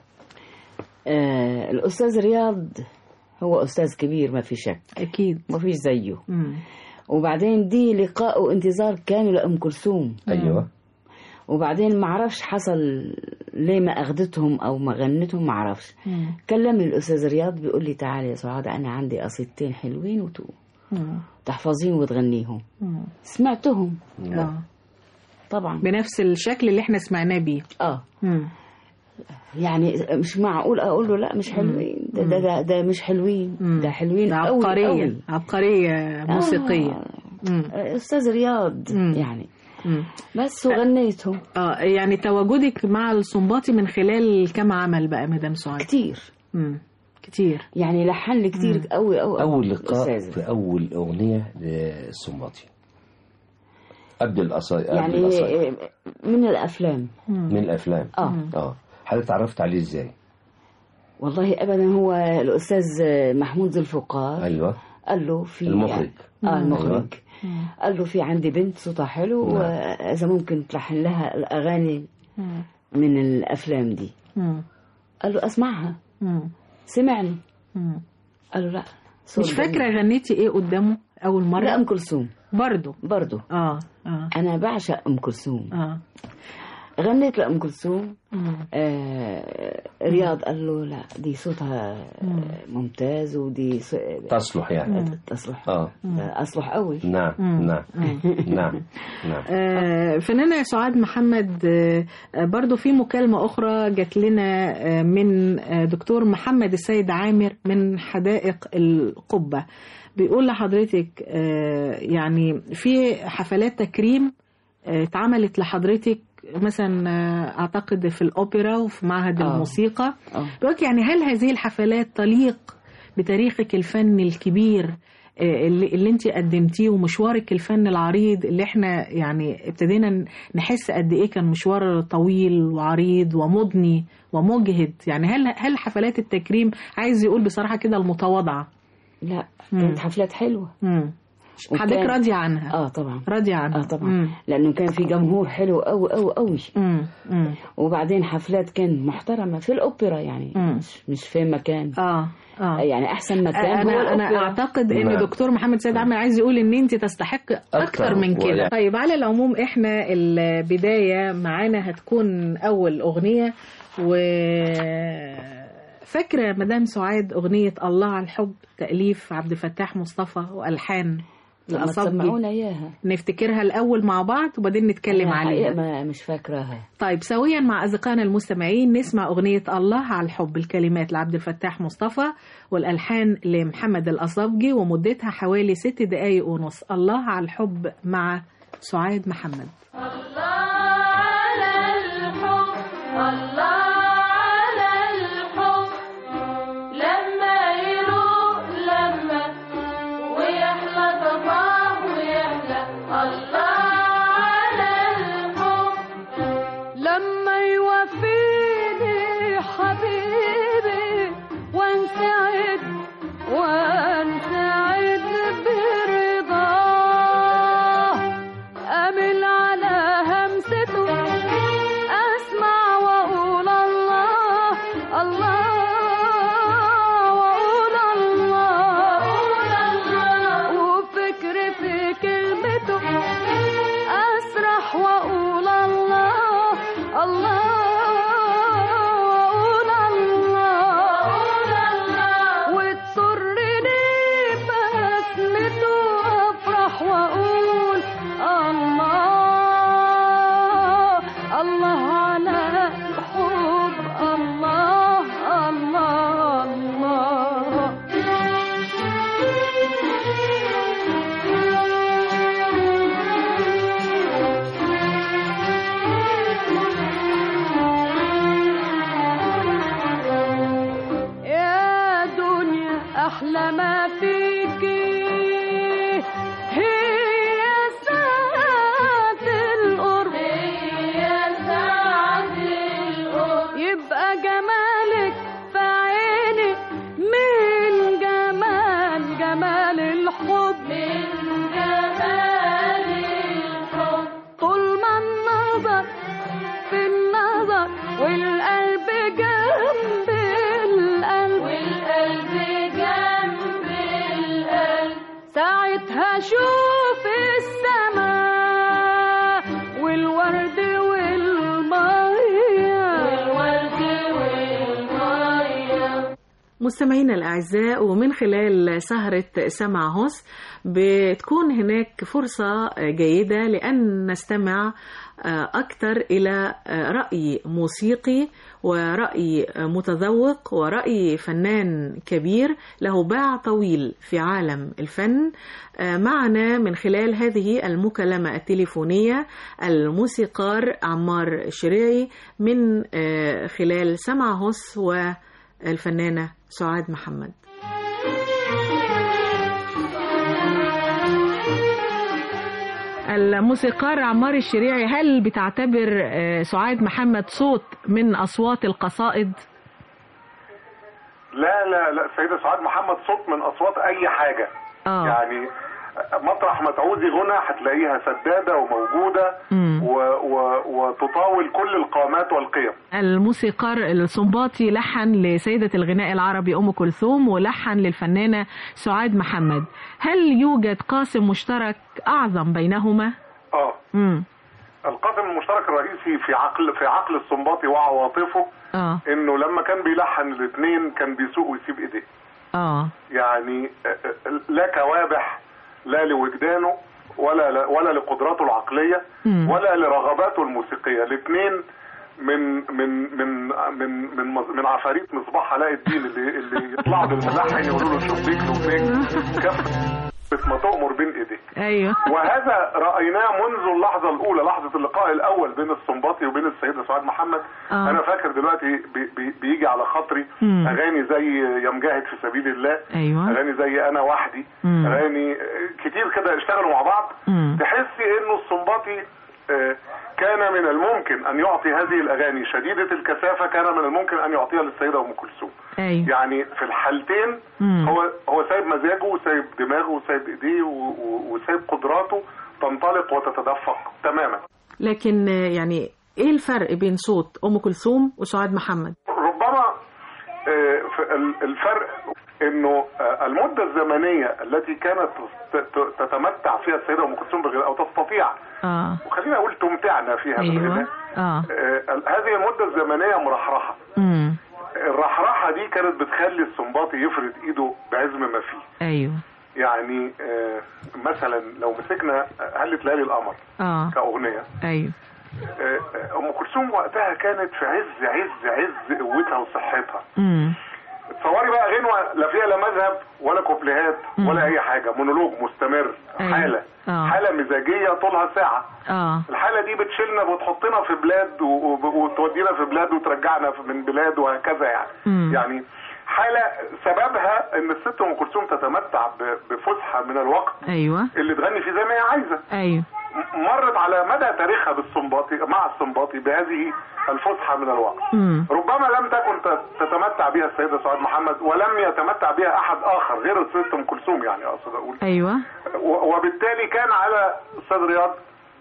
آه الأستاذ رياض هو أستاذ كبير ما في شك أكيد ما فيش زيه مم. وبعدين دي لقاء وانتظار كانوا لأم كلثوم ايوه وبعدين ما عرفش حصل ليه ما أخدتهم أو ما غنتهم ما عرفش مم. كلمني الأستاذ رياض بيقول لي تعالي يا سعاد أنا عندي قصيدتين حلوين وتو مم. تحفظيهم وتغنيهم مم. سمعتهم آه. طبعا بنفس الشكل اللي احنا سمعناه بيه اه مم. يعني مش معقول اقول له لا مش حلوين ده ده, ده, ده مش حلوين مم. ده حلوين ده قوي عبقرية قوي عبقرية موسيقية آه. مم. استاذ رياض مم. يعني مم. بس وغنيتهم اه يعني تواجدك مع السنباطي من خلال كم عمل بقى مدام سعاد كتير مم. كتير يعني لحن لي كتير قوي قوي اول لقاء أستاذ. في اول اغنيه للسنباطي قبل القصايد قبل يعني القصايد من الافلام من الافلام اه اه حضرتك اتعرفت عليه ازاي والله ابدا هو الاستاذ محمود ذو الفقار ايوه قال له في المخرج. اه المخرج مم. قال له في عندي بنت صوتها حلو نعم. واذا ممكن تلحن لها الاغاني مم. من الافلام دي مم. قال له اسمعها مم. سمعني مم. قال له لا صوت مش جميل. فاكرة غنيتي ايه قدامه أول مرة لا ام كلثوم برضو برضو اه اه انا بعشق ام كلثوم اه غنيت لام كلثوم مم. آه رياض قال له لا دي صوتها مم. ممتاز ودي ص... تصلح يعني تصلح اه ده اصلح قوي نعم مم. نعم نعم نعم آه، فنانة سعاد محمد آه، آه، برضو في مكالمة أخرى جات لنا آه، من آه، دكتور محمد السيد عامر من حدائق القبة بيقول لحضرتك آه، يعني في حفلات تكريم آه، اتعملت لحضرتك مثلا آه، أعتقد في الأوبرا وفي معهد آه. الموسيقى آه. بيقولك يعني هل هذه الحفلات تليق بتاريخك الفني الكبير آه، اللي, اللي انت قدمتيه ومشوارك الفن العريض اللي احنا يعني ابتدينا نحس قد ايه كان مشوار طويل وعريض ومضني ومجهد يعني هل هل حفلات التكريم عايز يقول بصراحه كده المتواضعه لا مم. كانت حفلات حلوه امم وكان- حضرتك راضيه عنها اه طبعا راضيه عنها اه طبعا مم. لانه كان في جمهور حلو قوي قوي قوي مم. مم. وبعدين حفلات كانت محترمه في الاوبرا يعني مم. مش مش في مكان اه اه يعني احسن مكان هو انا انا الأوبرا. اعتقد ان نعم. دكتور محمد سيد عامر عايز يقول ان انت تستحق اكتر أكتر من كده ولا- طيب على العموم احنا البدايه معانا هتكون اول اغنيه و فاكره مدام سعاد اغنيه الله على الحب تاليف عبد الفتاح مصطفى والحان لما الأصابجي. تسمعونا اياها نفتكرها الاول مع بعض وبعدين نتكلم أنا عليها حقيقة ما مش فاكراها طيب سويا مع أصدقائنا المستمعين نسمع أغنية الله على الحب الكلمات لعبد الفتاح مصطفى والألحان لمحمد الأصابجي ومدتها حوالي ست دقايق ونص الله على الحب مع سعاد محمد الله على الحب الله على الحب لما يروق لما ويحلى صباح ويحلى الله على الحب لما يوفيني حبيبي وانسعد وانسعد برضاه أمل على همسته أسمع وأقول أشوف السماء والورد والمية والورد والمية مستمعينا الأعزاء ومن خلال سهرة سمع هوس بتكون هناك فرصة جيدة لأن نستمع أكثر إلى رأي موسيقي ورأي متذوق ورأي فنان كبير له باع طويل في عالم الفن معنا من خلال هذه المكالمة التليفونية الموسيقار عمار الشريعي من خلال سمع هوس والفنانة سعاد محمد الموسيقار عمار الشريعي هل بتعتبر آه، سعاد محمد صوت من أصوات القصائد؟ لا لا لا السيدة سعاد محمد صوت من أصوات أي حاجة آه. يعني مطرح ما تعوزي غنى هتلاقيها سدادة وموجودة مم. و و وتطاول كل القامات والقيم الموسيقار السنباطي لحن لسيدة الغناء العربي أم كلثوم ولحن للفنانة سعاد محمد هل يوجد قاسم مشترك أعظم بينهما؟ اه مم. القاسم المشترك الرئيسي في عقل في عقل السنباطي وعواطفه آه انه لما كان بيلحن الاثنين كان بيسوق ويسيب ايديه آه يعني لا كوابح لا لوجدانه ولا ولا لقدراته العقليه مم. ولا لرغباته الموسيقيه الاثنين من من من من من مز- من عفاريت مصباح علاء الدين اللي اللي يطلعوا للملحن يقولوا له شبيك لبيك كف ما تؤمر بين ايديك أيوه وهذا رايناه منذ اللحظه الاولى لحظه اللقاء الاول بين السنباطي وبين السيده سعاد محمد آه. انا فاكر دلوقتي بي بي بيجي على خاطري مم. اغاني زي يا مجاهد في سبيل الله أيوه اغاني زي انا وحدي مم. اغاني كتير كده اشتغلوا مع بعض مم. تحسي انه السنباطي آه، كان من الممكن ان يعطي هذه الاغاني شديده الكثافه كان من الممكن ان يعطيها للسيده ام كلثوم أيوه يعني في الحالتين مم. هو هو سايب مزاجه وسايب دماغه وسايب ايديه و- و- وسايب قدراته تنطلق وتتدفق تماما لكن آه، يعني إيه الفرق بين صوت أم كلثوم وسعاد محمد؟ ربما آه، في ال- الفرق انه آه، المده الزمنيه التي كانت ت- ت- تتمتع فيها السيده ام كلثوم بالغناء او تستطيع آه وخلينا اقول تمتعنا فيها أيوه بالغناء آه آه، ال- هذه المده الزمنيه مرحرحه مم. الرحرحه دي كانت بتخلي السنباطي يفرد ايده بعزم ما فيه أيوه يعني آه، مثلا لو مسكنا هلة ليالي القمر آه كأغنية أيوه آه، آه، أم كلثوم وقتها كانت في عز عز عز قوتها وصحتها مم. تصوري بقى غنوة لا فيها لا مذهب ولا كوبليهات مم. ولا أي حاجة مونولوج مستمر أيوة. حالة آه. حالة مزاجية طولها ساعة آه الحالة دي بتشيلنا وتحطنا في بلاد و- و- وتودينا في بلاد وترجعنا في- من بلاد وهكذا يعني مم. يعني حالة سببها ان الست ام كلثوم تتمتع ب- بفسحة من الوقت أيوه اللي تغني فيه زي ما هي عايزة أيوه م- مرت على مدى تاريخها بالسنباطي مع السنباطي بهذه الفسحة من الوقت مم. ربما لم تكن ت- تتمتع بها السيدة سعاد محمد ولم يتمتع بها أحد آخر غير الست أم كلثوم يعني أقصد أقول أيوه و- وبالتالي كان على أستاذ رياض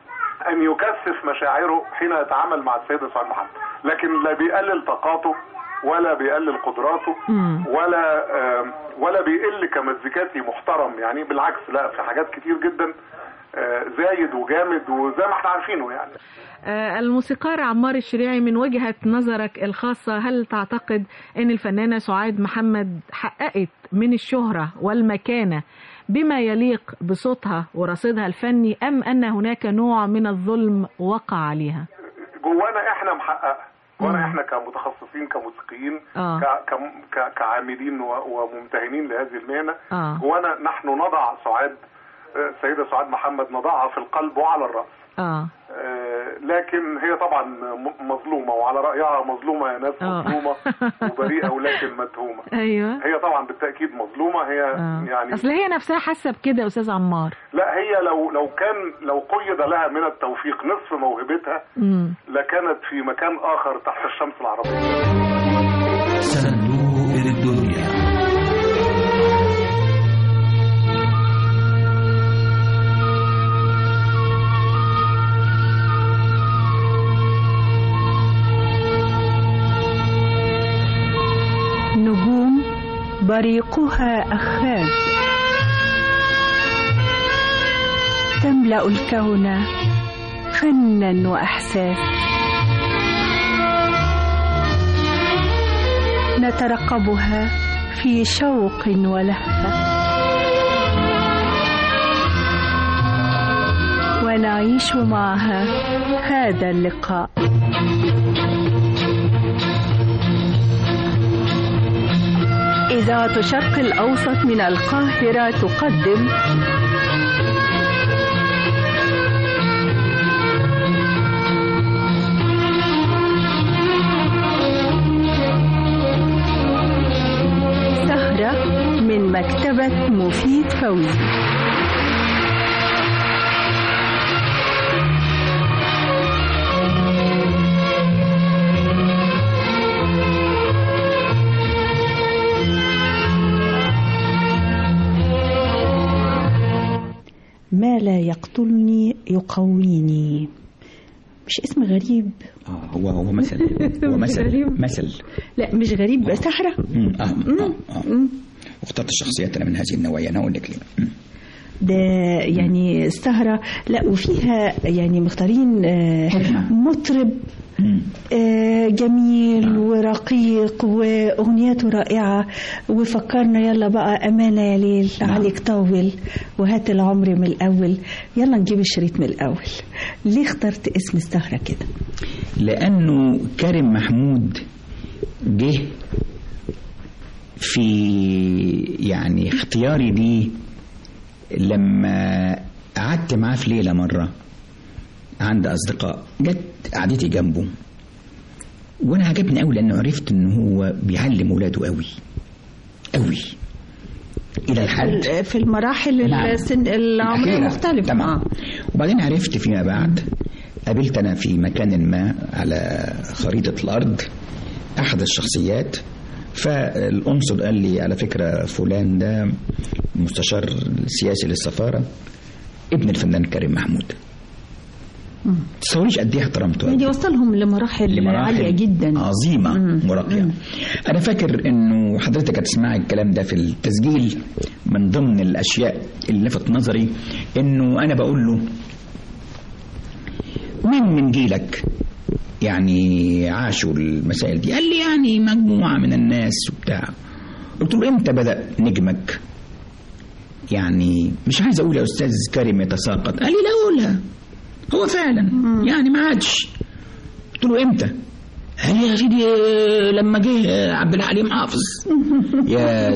أن يكثف مشاعره حين يتعامل مع السيدة سعاد محمد لكن لا بيقلل طاقاته ولا بيقلل قدراته مم. ولا آم، ولا بيقل كمزيكاتي محترم يعني بالعكس لا في حاجات كتير جدا آه، زايد وجامد وزي ما احنا عارفينه يعني آه، الموسيقار عمار الشريعي من وجهة نظرك الخاصة هل تعتقد أن الفنانة سعاد محمد حققت من الشهرة والمكانة بما يليق بصوتها ورصيدها الفني أم أن هناك نوع من الظلم وقع عليها؟ جوانا احنا محققه جوانا احنا كمتخصصين كموسيقيين آه. ك- كم- ك- كعاملين و- وممتهنين لهذه المهنه آه. جوانا نحن نضع سعاد آه، السيده سعاد محمد نضعها في القلب وعلى الراس آه آه، لكن هي طبعا م- مظلومه وعلى رايها مظلومه يا ناس آه. مظلومه وبريئه ولكن متهومه أيوه هي طبعا بالتاكيد مظلومه هي آه. يعني أصل هي نفسها حاسة بكده يا أستاذ عمار لا هي لو لو كان لو قيد لها من التوفيق نصف موهبتها مم. لكانت في مكان اخر تحت الشمس العربيه صندوق الدنيا نجوم بريقها أخاذ تملا الكون فنا واحساس نترقبها في شوق ولهفه ونعيش معها هذا اللقاء إذاعة شرق الأوسط من القاهرة تقدم سهرة من مكتبة مفيد فوزي ما لا يقتلني يقويني مش اسم غريب اه هو هو مثل هو مش مثل غريب. مثل لا مش غريب سحرة مم، اه اه اه واخترت الشخصيات انا من هذه النوعيه انا اقول لك ليه مم. ده يعني السهرة لا وفيها يعني مختارين آه، مطرب آه، جميل ورقيق وأغنياته رائعة وفكرنا يلا بقى أمانة يا ليل عليك طول وهات العمر من الأول يلا نجيب الشريط من الأول ليه اخترت اسم السهرة كده لانه كريم محمود جه في يعني اختياري ليه لما قعدت معاه في ليله مره عند اصدقاء جت قعدتي جنبه وانا عجبني قوي لانه عرفت ان هو بيعلم ولاده قوي قوي الى الحد في المراحل نعم. السن العمرية الأخيرة. مختلفة تمام وبعدين عرفت فيما بعد قابلت أنا في مكان ما على خريطة الأرض أحد الشخصيات فالقنصل قال لي على فكرة فلان ده مستشار سياسي للسفارة ابن الفنان كريم محمود تصوريش قد ايه احترمته يعني وصلهم لمراحل, لمراحل عالية جدا عظيمة وراقية أنا فاكر إنه حضرتك هتسمعي الكلام ده في التسجيل من ضمن الأشياء اللي لفت نظري إنه أنا بقول له مين من جيلك يعني عاشوا المسائل دي قال لي يعني مجموعة من الناس وبتاع قلت له امتى بدأ نجمك يعني مش عايز اقول يا استاذ كريم يتساقط قال لي لا اقولها هو فعلا يعني ما عادش قلت له امتى قال لي يا سيدي آه، لما جه آه، عبد الحليم حافظ يا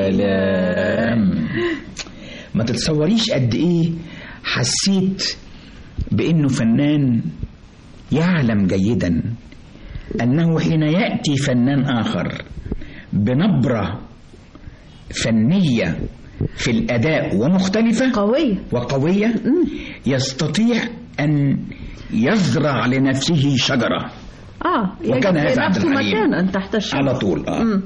سلام ما تتصوريش قد ايه حسيت بانه فنان يعلم جيدا انه حين ياتي فنان اخر بنبره فنيه في الاداء ومختلفه قويه وقويه يستطيع ان يزرع لنفسه شجره اه وكان يجد هذا عبد نفسه الحليم. مكانا تحت الشمس على طول آه.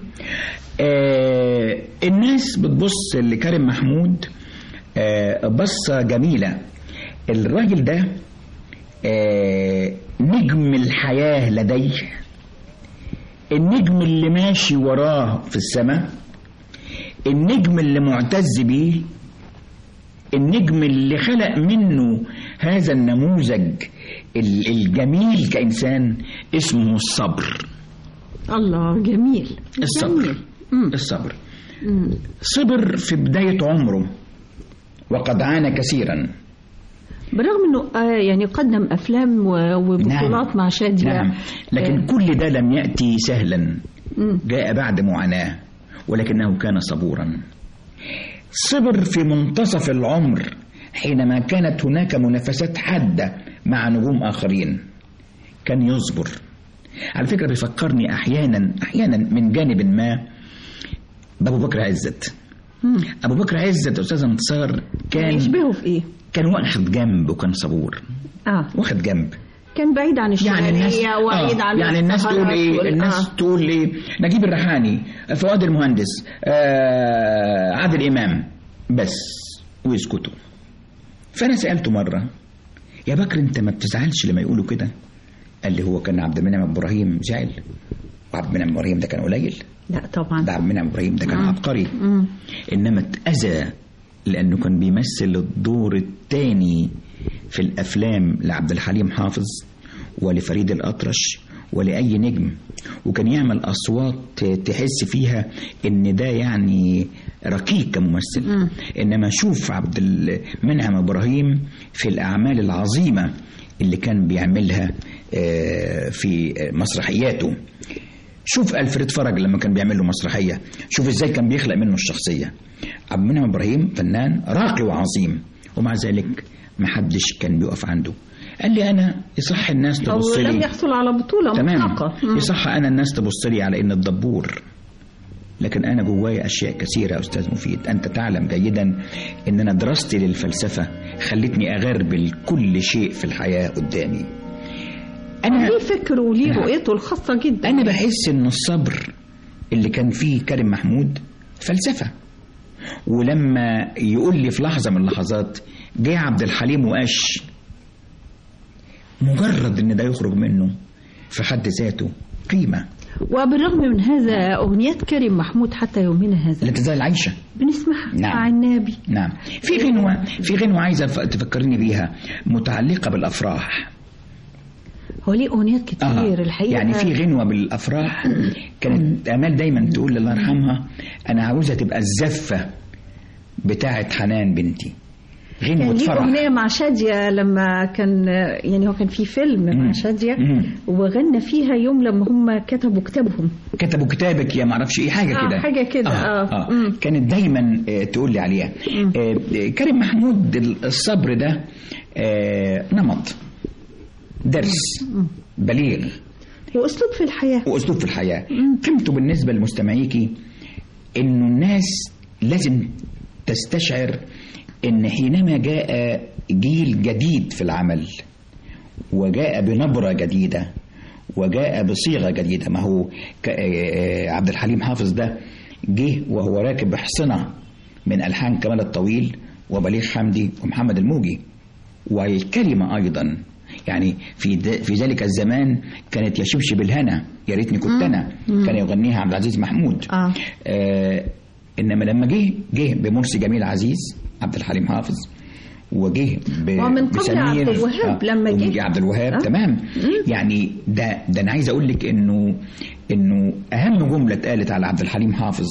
آه الناس بتبص لكريم محمود آه بصة جميلة الراجل ده آه نجم الحياة لديه النجم اللي ماشي وراه في السماء النجم اللي معتز بيه النجم اللي خلق منه هذا النموذج ال- الجميل كإنسان اسمه الصبر الله جميل الصبر الصبر صبر في بداية عمره وقد عانى كثيرا بالرغم انه آه يعني قدم افلام و- وبطولات مع شادية نعم لكن آه، كل ده لم يأتي سهلا مم. جاء بعد معاناة ولكنه كان صبورا صبر في منتصف العمر حينما كانت هناك منافسات حادة مع نجوم آخرين كان يصبر على فكرة بيفكرني أحيانا أحيانا من جانب ما بأبو بكر عزت أبو بكر عزت أستاذ انتصار كان يشبهه في ايه؟ كان واخد جنب وكان صبور اه واخد جنب كان بعيد عن يعني الناس الشمالية وبعيد آه عن يعني الناس تقول السهرات ايه وال- الناس آه. تقول ايه نجيب الريحاني فؤاد المهندس آه عادل امام بس ويسكتوا فانا سالته مره يا بكر انت ما بتزعلش لما يقولوا كده قال لي هو كان عبد المنعم ابراهيم زعل وعبد المنعم ابراهيم ده كان قليل لا طبعا ده عبد المنعم ابراهيم ده كان مم. عبقري مم. انما اتاذى لانه كان بيمثل الدور الثاني في الأفلام لعبد الحليم حافظ ولفريد الأطرش ولأي نجم وكان يعمل أصوات تحس فيها إن ده يعني رقيق كممثل إنما شوف عبد المنعم إبراهيم في الأعمال العظيمة اللي كان بيعملها آه، في مسرحياته شوف ألفريد فرج لما كان بيعمل له مسرحية شوف إزاي كان بيخلق منه الشخصية عبد المنعم إبراهيم فنان راقي وعظيم ومع ذلك محدش كان بيقف عنده قال لي أنا يصح الناس أو تبص لم لي يحصل على بطولة تمام مطلقة مم. يصح انا الناس تبص لي على ان الدبور لكن انا جوايا اشياء كثيره يا استاذ مفيد انت تعلم جيدا ان انا دراستي للفلسفه خلتني اغربل كل شيء في الحياه قدامي أنا ليه فكره وليه رؤيته الخاصة جدا انا بحس ان الصبر اللي كان فيه كريم محمود فلسفه ولما يقول لي في لحظه من اللحظات جه عبد الحليم وقش مجرد ان ده يخرج منه في حد ذاته قيمه وبالرغم من هذا أغنيات كريم محمود حتى يومنا هذا لا تزال عايشه بنسمعها نعم. مع النبي نعم في غنوة في غنوة عايزة ف- تفكرني بيها متعلقة بالأفراح هو ليه أغنيات كتير آه. الحقيقة يعني في غنوة بالأفراح كانت آمال دايما تقول الله يرحمها أنا عاوزة تبقى الزفة بتاعة حنان بنتي كان غنوة ليه فرح أغنية مع شادية لما كان يعني هو كان في فيلم مع شادية مم. وغنى فيها يوم لما هم كتبوا كتابهم كتبوا كتابك يا معرفش ايه حاجة آه، كده حاجة كده، آه. آه. آه. كانت دايما آه، تقول لي عليها آه، آه، كريم محمود الصبر ده آه، نمط درس بليغ وأسلوب في الحياة واسلوب في الحياه قيمته بالنسبه لمستمعيكي انه الناس لازم تستشعر ان حينما جاء جيل جديد في العمل وجاء بنبره جديده وجاء بصيغه جديده ما هو ك- آه، عبد الحليم حافظ ده جه وهو راكب حصنه من الحان كمال الطويل وبليغ حمدي ومحمد الموجي والكلمه ايضا يعني في د- في ذلك الزمان كانت يا شبشب الهنا يا ريتني كنت انا مم. كان يغنيها عبد العزيز محمود آه. آه انما لما جه جه بمرسي جميل عزيز عبد الحليم حافظ وجه ب- ومن قبل بسمير عبد الوهاب لما جه. وجه عبد الوهاب آه. تمام يعني ده ده انا عايز اقول لك انه انه اهم جمله اتقالت على عبد الحليم حافظ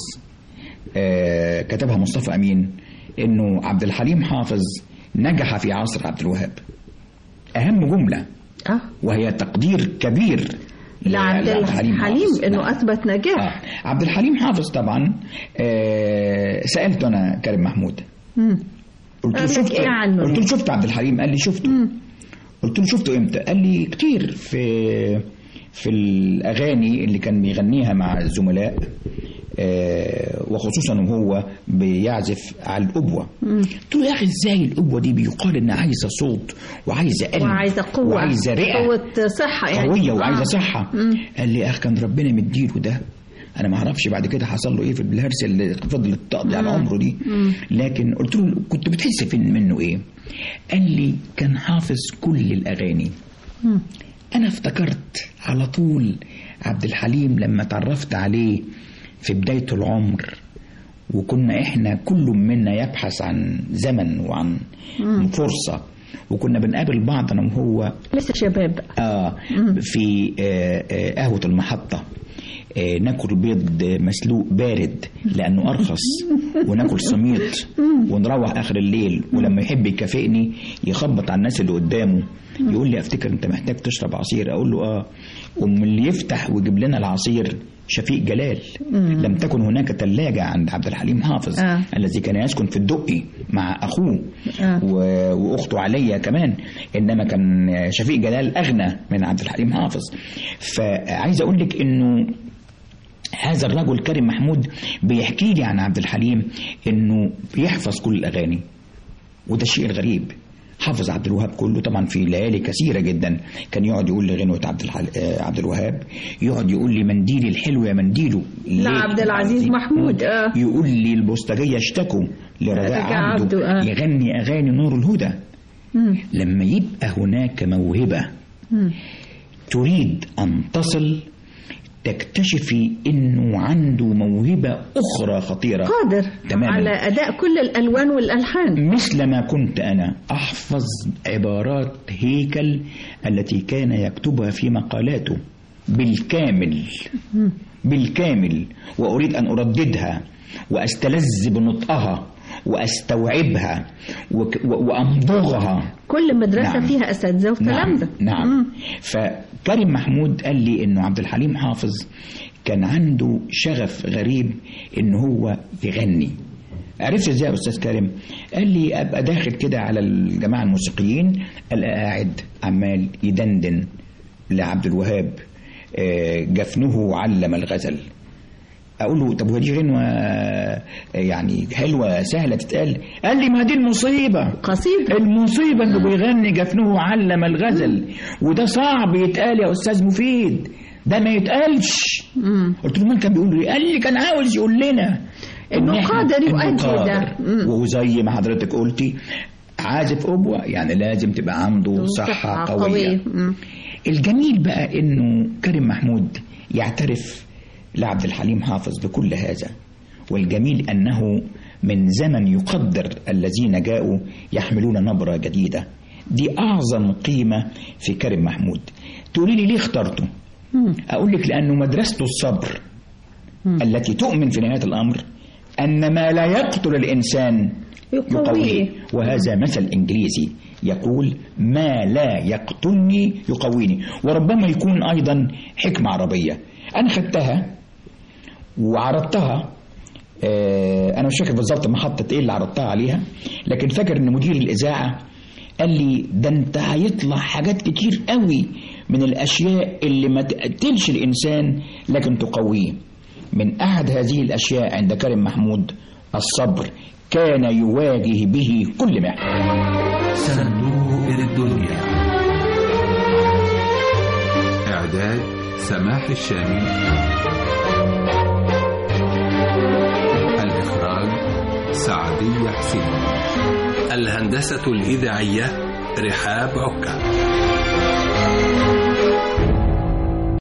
آه كتبها مصطفى امين انه عبد الحليم حافظ نجح في عصر عبد الوهاب اهم جمله آه. وهي تقدير كبير لعبد الحليم حافظ. إنه نعم. أثبت نجاح آه. عبد الحليم حافظ طبعا آه سالته انا كريم محمود مم. قلت له قال لك شفت إيه عنه؟ قلت له شفت عبد الحليم قال لي شفته قلت له شفته امتى قال لي كتير في في الاغاني اللي كان بيغنيها مع الزملاء آه وخصوصا وهو بيعزف على الابوه قلت له يا اخي ازاي الابوه دي بيقال انها عايزه صوت وعايزه قلب وعايزة قوة وعايزه رئه قوة صحة يعني قويه وعايزه آه. صحه مم. قال لي يا اخ كان ربنا مديله ده انا ما اعرفش بعد كده حصل له ايه في الهرس اللي فضلت تقضي على مم. عمره دي مم. لكن قلت له كنت بتحس في منه ايه قال لي كان حافظ كل الاغاني مم. انا افتكرت على طول عبد الحليم لما تعرفت عليه في بداية العمر وكنا احنا كل منا يبحث عن زمن وعن مم. فرصة وكنا بنقابل بعض انا وهو لسه شباب آه في آه آه قهوة المحطة آه ناكل بيض مسلوق بارد لأنه أرخص وناكل سميط ونروح آخر الليل ولما يحب يكافئني يخبط على الناس اللي قدامه يقول لي أفتكر أنت محتاج تشرب عصير أقول له آه ومن اللي يفتح ويجيب لنا العصير شفيق جلال مم. لم تكن هناك ثلاجة عند عبد الحليم حافظ آه. الذي كان يسكن في الدقي مع أخوه آه. و- واخته عليا كمان انما كان شفيق جلال اغنى من عبد الحليم حافظ فعايز اقول لك انه هذا الرجل كريم محمود بيحكي لي عن عبد الحليم انه بيحفظ كل الاغاني وده الشيء الغريب حافظ عبد الوهاب كله طبعا في ليالي كثيره جدا كان يقعد يقول لي غنوه عبد الحل... آه، عبد الوهاب يقعد يقول لي منديلي الحلو يا منديله ليه؟ لعبد العزيز محمود آه. يقول لي البوسطجيه اشتكوا لرجاء رجاء عبده, عبده، آه. يغني اغاني نور الهدى مم. لما يبقى هناك موهبه مم. تريد ان تصل تكتشفي انه عنده موهبة اخرى خطيرة قادر تماما على أداء كل الألوان والألحان مثل ما كنت أنا أحفظ عبارات هيكل التي كان يكتبها في مقالاته بالكامل بالكامل وأريد أن أرددها وأستلذ بنطقها وأستوعبها وك- و- وأمضغها كل مدرسة نعم. فيها أساتذة وتلامذة نعم, نعم. فكريم محمود قال لي انه عبد الحليم حافظ كان عنده شغف غريب ان هو يغني عرفت ازاي يا استاذ كريم قال لي ابقى داخل كده على الجماعه الموسيقيين الاقي قاعد عمال يدندن لعبد الوهاب آه، جفنه علم الغزل اقول له طب ودي غنوه آه، يعني حلوه سهله تتقال قال لي ما دي المصيبه قصيده المصيبه انه بيغني جفنه علم الغزل وده صعب يتقال يا استاذ مفيد ده ما يتقالش قلت له مين كان بيقول لي قال لي كان عاوز يقول لنا إنه إحنا- قادر إنه يؤدي ده. قادر. وزي ما حضرتك قلتي عازف أبوة يعني لازم تبقى عنده صحة قوية مم. الجميل بقى انه كريم محمود يعترف لعبد الحليم حافظ بكل هذا والجميل انه من زمن يقدر الذين جاءوا يحملون نبرة جديدة دي اعظم قيمة في كريم محمود تقولي لي ليه اخترته اقول لك لانه مدرسته الصبر التي تؤمن في نهاية الامر ان ما لا يقتل الانسان يقويه وهذا مثل انجليزي يقول ما لا يقتلني يقويني وربما يكون ايضا حكمه عربيه انا خدتها وعرضتها آه، انا مش فاكر بالظبط محطه ايه اللي عرضتها عليها لكن فاكر ان مدير الاذاعه قال لي ده انت هيطلع حاجات كتير قوي من الاشياء اللي ما تقتلش الانسان لكن تقويه من احد هذه الاشياء عند كريم محمود الصبر كان يواجه به كل محنه صندوق الدنيا إعداد سماح الشامي الإخراج سعدية حسين الهندسة الإذاعية رحاب عكا